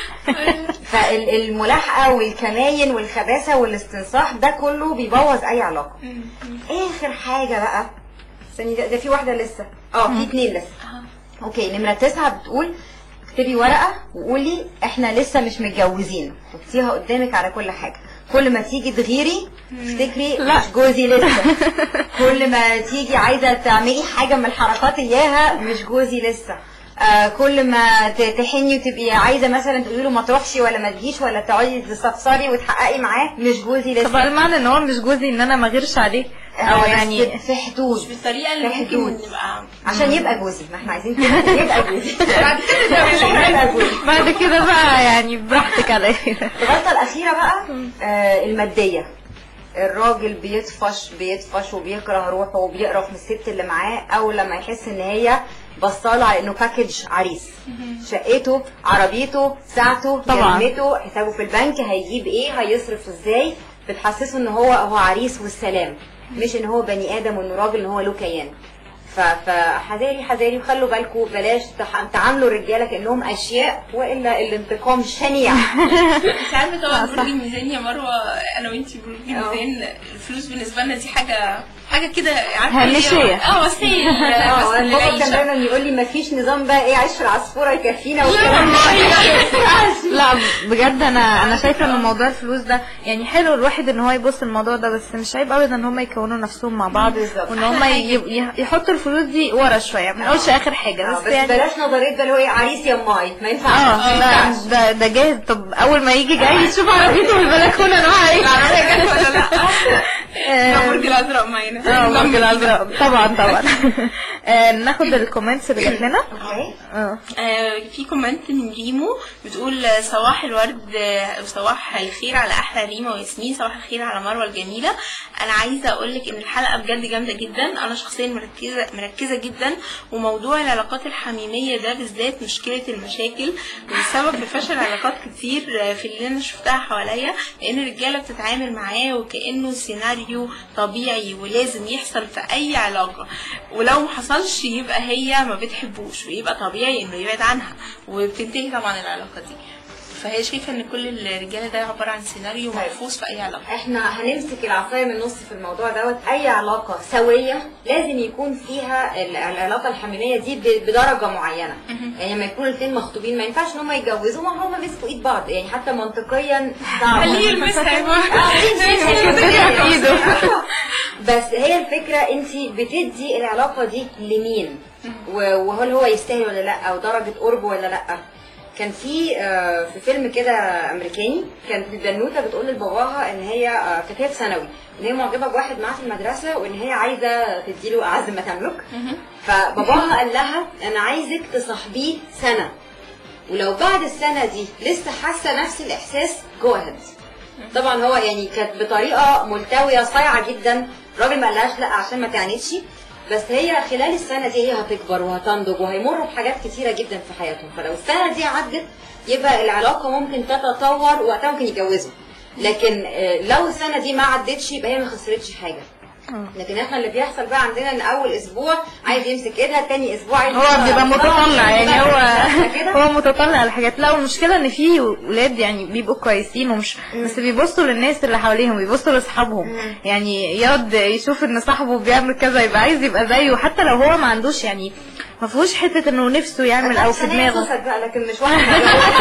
فالملاحقه والكماين والخباثه والاستنصاح ده كله بيبوظ اي علاقه اخر حاجه بقى استني ده, ده في واحده لسه اه في اتنين لسه اوكي نمره تسعه بتقول اكتبي ورقه وقولي احنا لسه مش متجوزين حطيها قدامك على كل حاجه كل ما تيجي تغيري افتكري لا. مش جوزي لسه كل ما تيجي عايزه تعملي حاجه من الحركات اياها مش جوزي لسه آه كل ما ت- تحني وتبقي عايزه مثلا تقولي له ما تروحش ولا ما تجيش ولا تقعدي تستفسري وتحققي معاه مش جوزي طب لسه المعنى ان هو مش جوزي ان انا ما غيرش عليه آه، او بس يعني في حدود مش بالطريقة اللي في ممكن حدود. نبقى عشان يبقى جوزي ما احنا عايزين كده يبقى جوزي بعد كده عشان يبقى جوزي بعد كده بقى يعني براحتك عليا الغلطة الأخيرة بقى آه المادية الراجل بيطفش بيطفش وبيكره روحه وبيقرف من الست اللي معاه أول لما يحس إن هي بصاله على إنه باكج عريس شقته عربيته ساعته طبعا. كلمته حسابه في البنك هيجيب إيه هيصرف إزاي بتحسسه إن هو هو عريس والسلام مش إن هو بني آدم وإنه راجل إن هو له كيان ف- فحذاري حذاري وخلوا بالكم بلاش تح- تعاملوا الرجاله كانهم اشياء والا الانتقام شنيع مش عارفه طبعا برج الميزان يا مروه انا وانتي برج الميزان الفلوس بالنسبه لنا دي حاجه حاجه كده عارفه اللي هي- هامشية. اه وسيله اه بس انا بابا كان للعيشه دايما يقول لي مفيش نظام بقى ايه عيش في العصفوره يكفينا والكلام لا بجد انا انا شايفه ان موضوع الفلوس ده يعني حلو الواحد ان هو يبص الموضوع ده بس مش عيب ابدا ان هم يكونوا نفسهم مع بعض بالظبط. وان هم يحطوا الفلوس دي ورا شويه ما نقولش اخر حاجه آه، بس بس يعني بلاش نظريه بقى اللي هو ايه عريس يا ماي ما ينفعش اه ما لا ينفعش ده ده جاهز طب اول ما يجي جاي يشوف عربيته في البلكونه نوعها ايه العربيه جت ولا لا آه، برج الازرق معانا اه برج الازرق طبعا طبعا آه، ناخد الكومنتس اللي جات لنا اوكي اه آه، في كومنت من ريمو بتقول آه، صباح الورد آه، وصباح الخير على احلى ريما وياسمين صباح الخير على مروه الجميله انا عايزه اقول لك ان الحلقه بجد جامده جدا انا شخصيا مركزه مركزه جدا وموضوع العلاقات الحميميه ده بالذات مشكله المشاكل والسبب لفشل علاقات كتير آه، في اللي انا شفتها حواليا لان الرجاله بتتعامل معاه وكانه سيناريو طبيعي ولازم يحصل في اي علاقه ولو ما حصلش يحصلش يبقى هي ما بتحبوش ويبقى طبيعي انه يبعد عنها وبتنتهي طبعا العلاقه دي فهي شايفه ان كل الرجاله ده عباره عن سيناريو محفوظ في اي علاقه احنا هنمسك العصايه من النص في الموضوع دوت اي علاقه سويه لازم يكون فيها ال- العلاقه الحميميه دي ب- بدرجه معينه يعني لما يكونوا الاثنين مخطوبين ما ينفعش ان هم يتجوزوا ما هم مسكوا ايد بعض يعني حتى منطقيا صعب خليه يلمسها يا جماعة. آه، يلمسها. يلمسها في إيده. بس هي الفكره انت بتدي العلاقه دي لمين و- وهل هو يستاهل ولا لا او درجه قربه ولا لا كان في آه، في فيلم كده امريكاني كانت البنوته بتقول لباباها ان هي آه، كانت هي في ثانوي ان هي معجبه بواحد معاها في المدرسه وان هي عايزه تديله اعز ما تملك فباباها قال لها انا عايزك تصاحبيه سنه ولو بعد السنه دي لسه حاسه نفس الاحساس جو اهيد طبعا هو يعني كانت بطريقه ملتويه صايعه جدا الراجل ما قالهاش لا عشان ما تعاندش بس هي خلال السنه دي هي هتكبر وهتنضج وهيمروا بحاجات كتيره جدا في حياتهم فلو السنه دي عدت يبقى العلاقه ممكن تتطور وقتها ممكن يتجوزوا لكن آه، لو السنه دي ما عدتش يبقى هي ما خسرتش حاجه لكن احنا اللي بيحصل بقى عندنا ان اول اسبوع عايز يمسك ايدها تاني اسبوع عايز هو يمسك بيبقى إيدها. متطلع يعني هو كده هو متطلع لحاجات لا والمشكله ان في ولاد يعني بيبقوا كويسين ومش بس بيبصوا للناس اللي حواليهم بيبصوا لاصحابهم يعني يقعد يشوف ان صاحبه بيعمل كذا يبقى عايز يبقى زيه حتى لو هو ما عندوش يعني ما فيهوش حته انه نفسه يعمل او في عشان هي دماغه سوسك بقى لكن مش واحد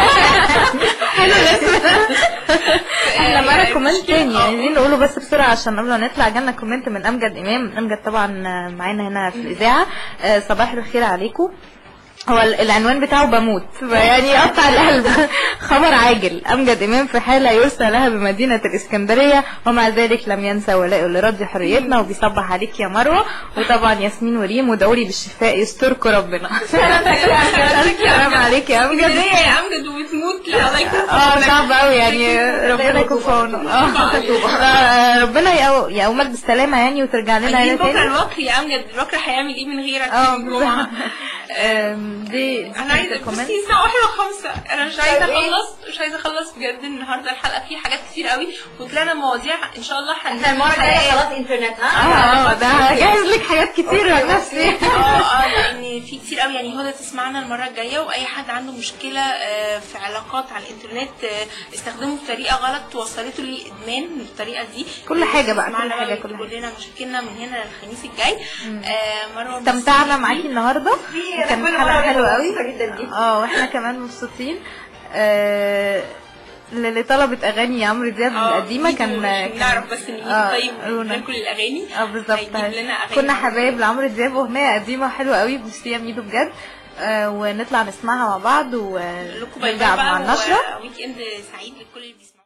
احنا معانا كومنت تاني عايزين نقوله بس بسرعه عشان قبل ما نطلع جالنا كومنت من امجد امام امجد طبعا معانا هنا في الاذاعه آه، صباح الخير عليكم هو ال- العنوان بتاعه بموت يعني يقطع القلب خبر عاجل امجد امام في حاله يرسى لها بمدينه الاسكندريه ومع ذلك لم ينسى ولاء لرد حريتنا وبيصبح عليك يا مروه وطبعا ياسمين وريم ودوري بالشفاء يستركوا ربنا سلام عليك يا امجد ليه يا امجد وبتموت لحضرتك اه صعب قوي يعني ربنا يكون في عونه اه لا، ربنا يقو- يقومك بالسلامه يعني وترجع لنا هنا عايزين بكره تاني الوكر يا امجد الوكر هيعمل ايه من غيرك اه يوم الجمعه آم، دي انا عايزه كومنت بصي الساعه واحدة وخمسة انا مش عايزه طيب إيه؟ اخلص مش عايزه اخلص بجد النهارده الحلقه فيه حاجات كتير قوي وطلعنا مواضيع ان شاء الله هن- احنا المره الجايه خلاص انترنت ها اه اه ده هجهز لك حاجات كتير عن نفسي اه اه لان في كتير قوي يعني هدى تسمعنا المره الجايه واي حد عنده مشكله آه، في علاقات على الانترنت آه، استخدمه بطريقه غلط وصلته لادمان بالطريقه دي كل حاجة بقى، تسمعنا كل حاجة، بقى كل وتقول لنا مشاكلنا من هنا للخميس الجاي آه، مروه استمتعنا معاكي النهارده كانت كل حلقه مرة حلوه قوي مبسوطة جدا دي. اه واحنا كمان مبسوطين آه، اللي طلبت اغاني عمرو دياب آه، القديمه ميدو كان عشان كان- نعرف بس ان آه، طيب رونا. ناكل الاغاني اه بالظبط هيجيب لنا اغاني كنا حبايب لعمرو دياب اغنيه قديمه حلوه قوي بصي يا ميدو بجد آه ونطلع نسمعها مع بعض لكم باي ونرجع باي مع بقى النشره ويك اند سعيد لكل اللي بيسمعوا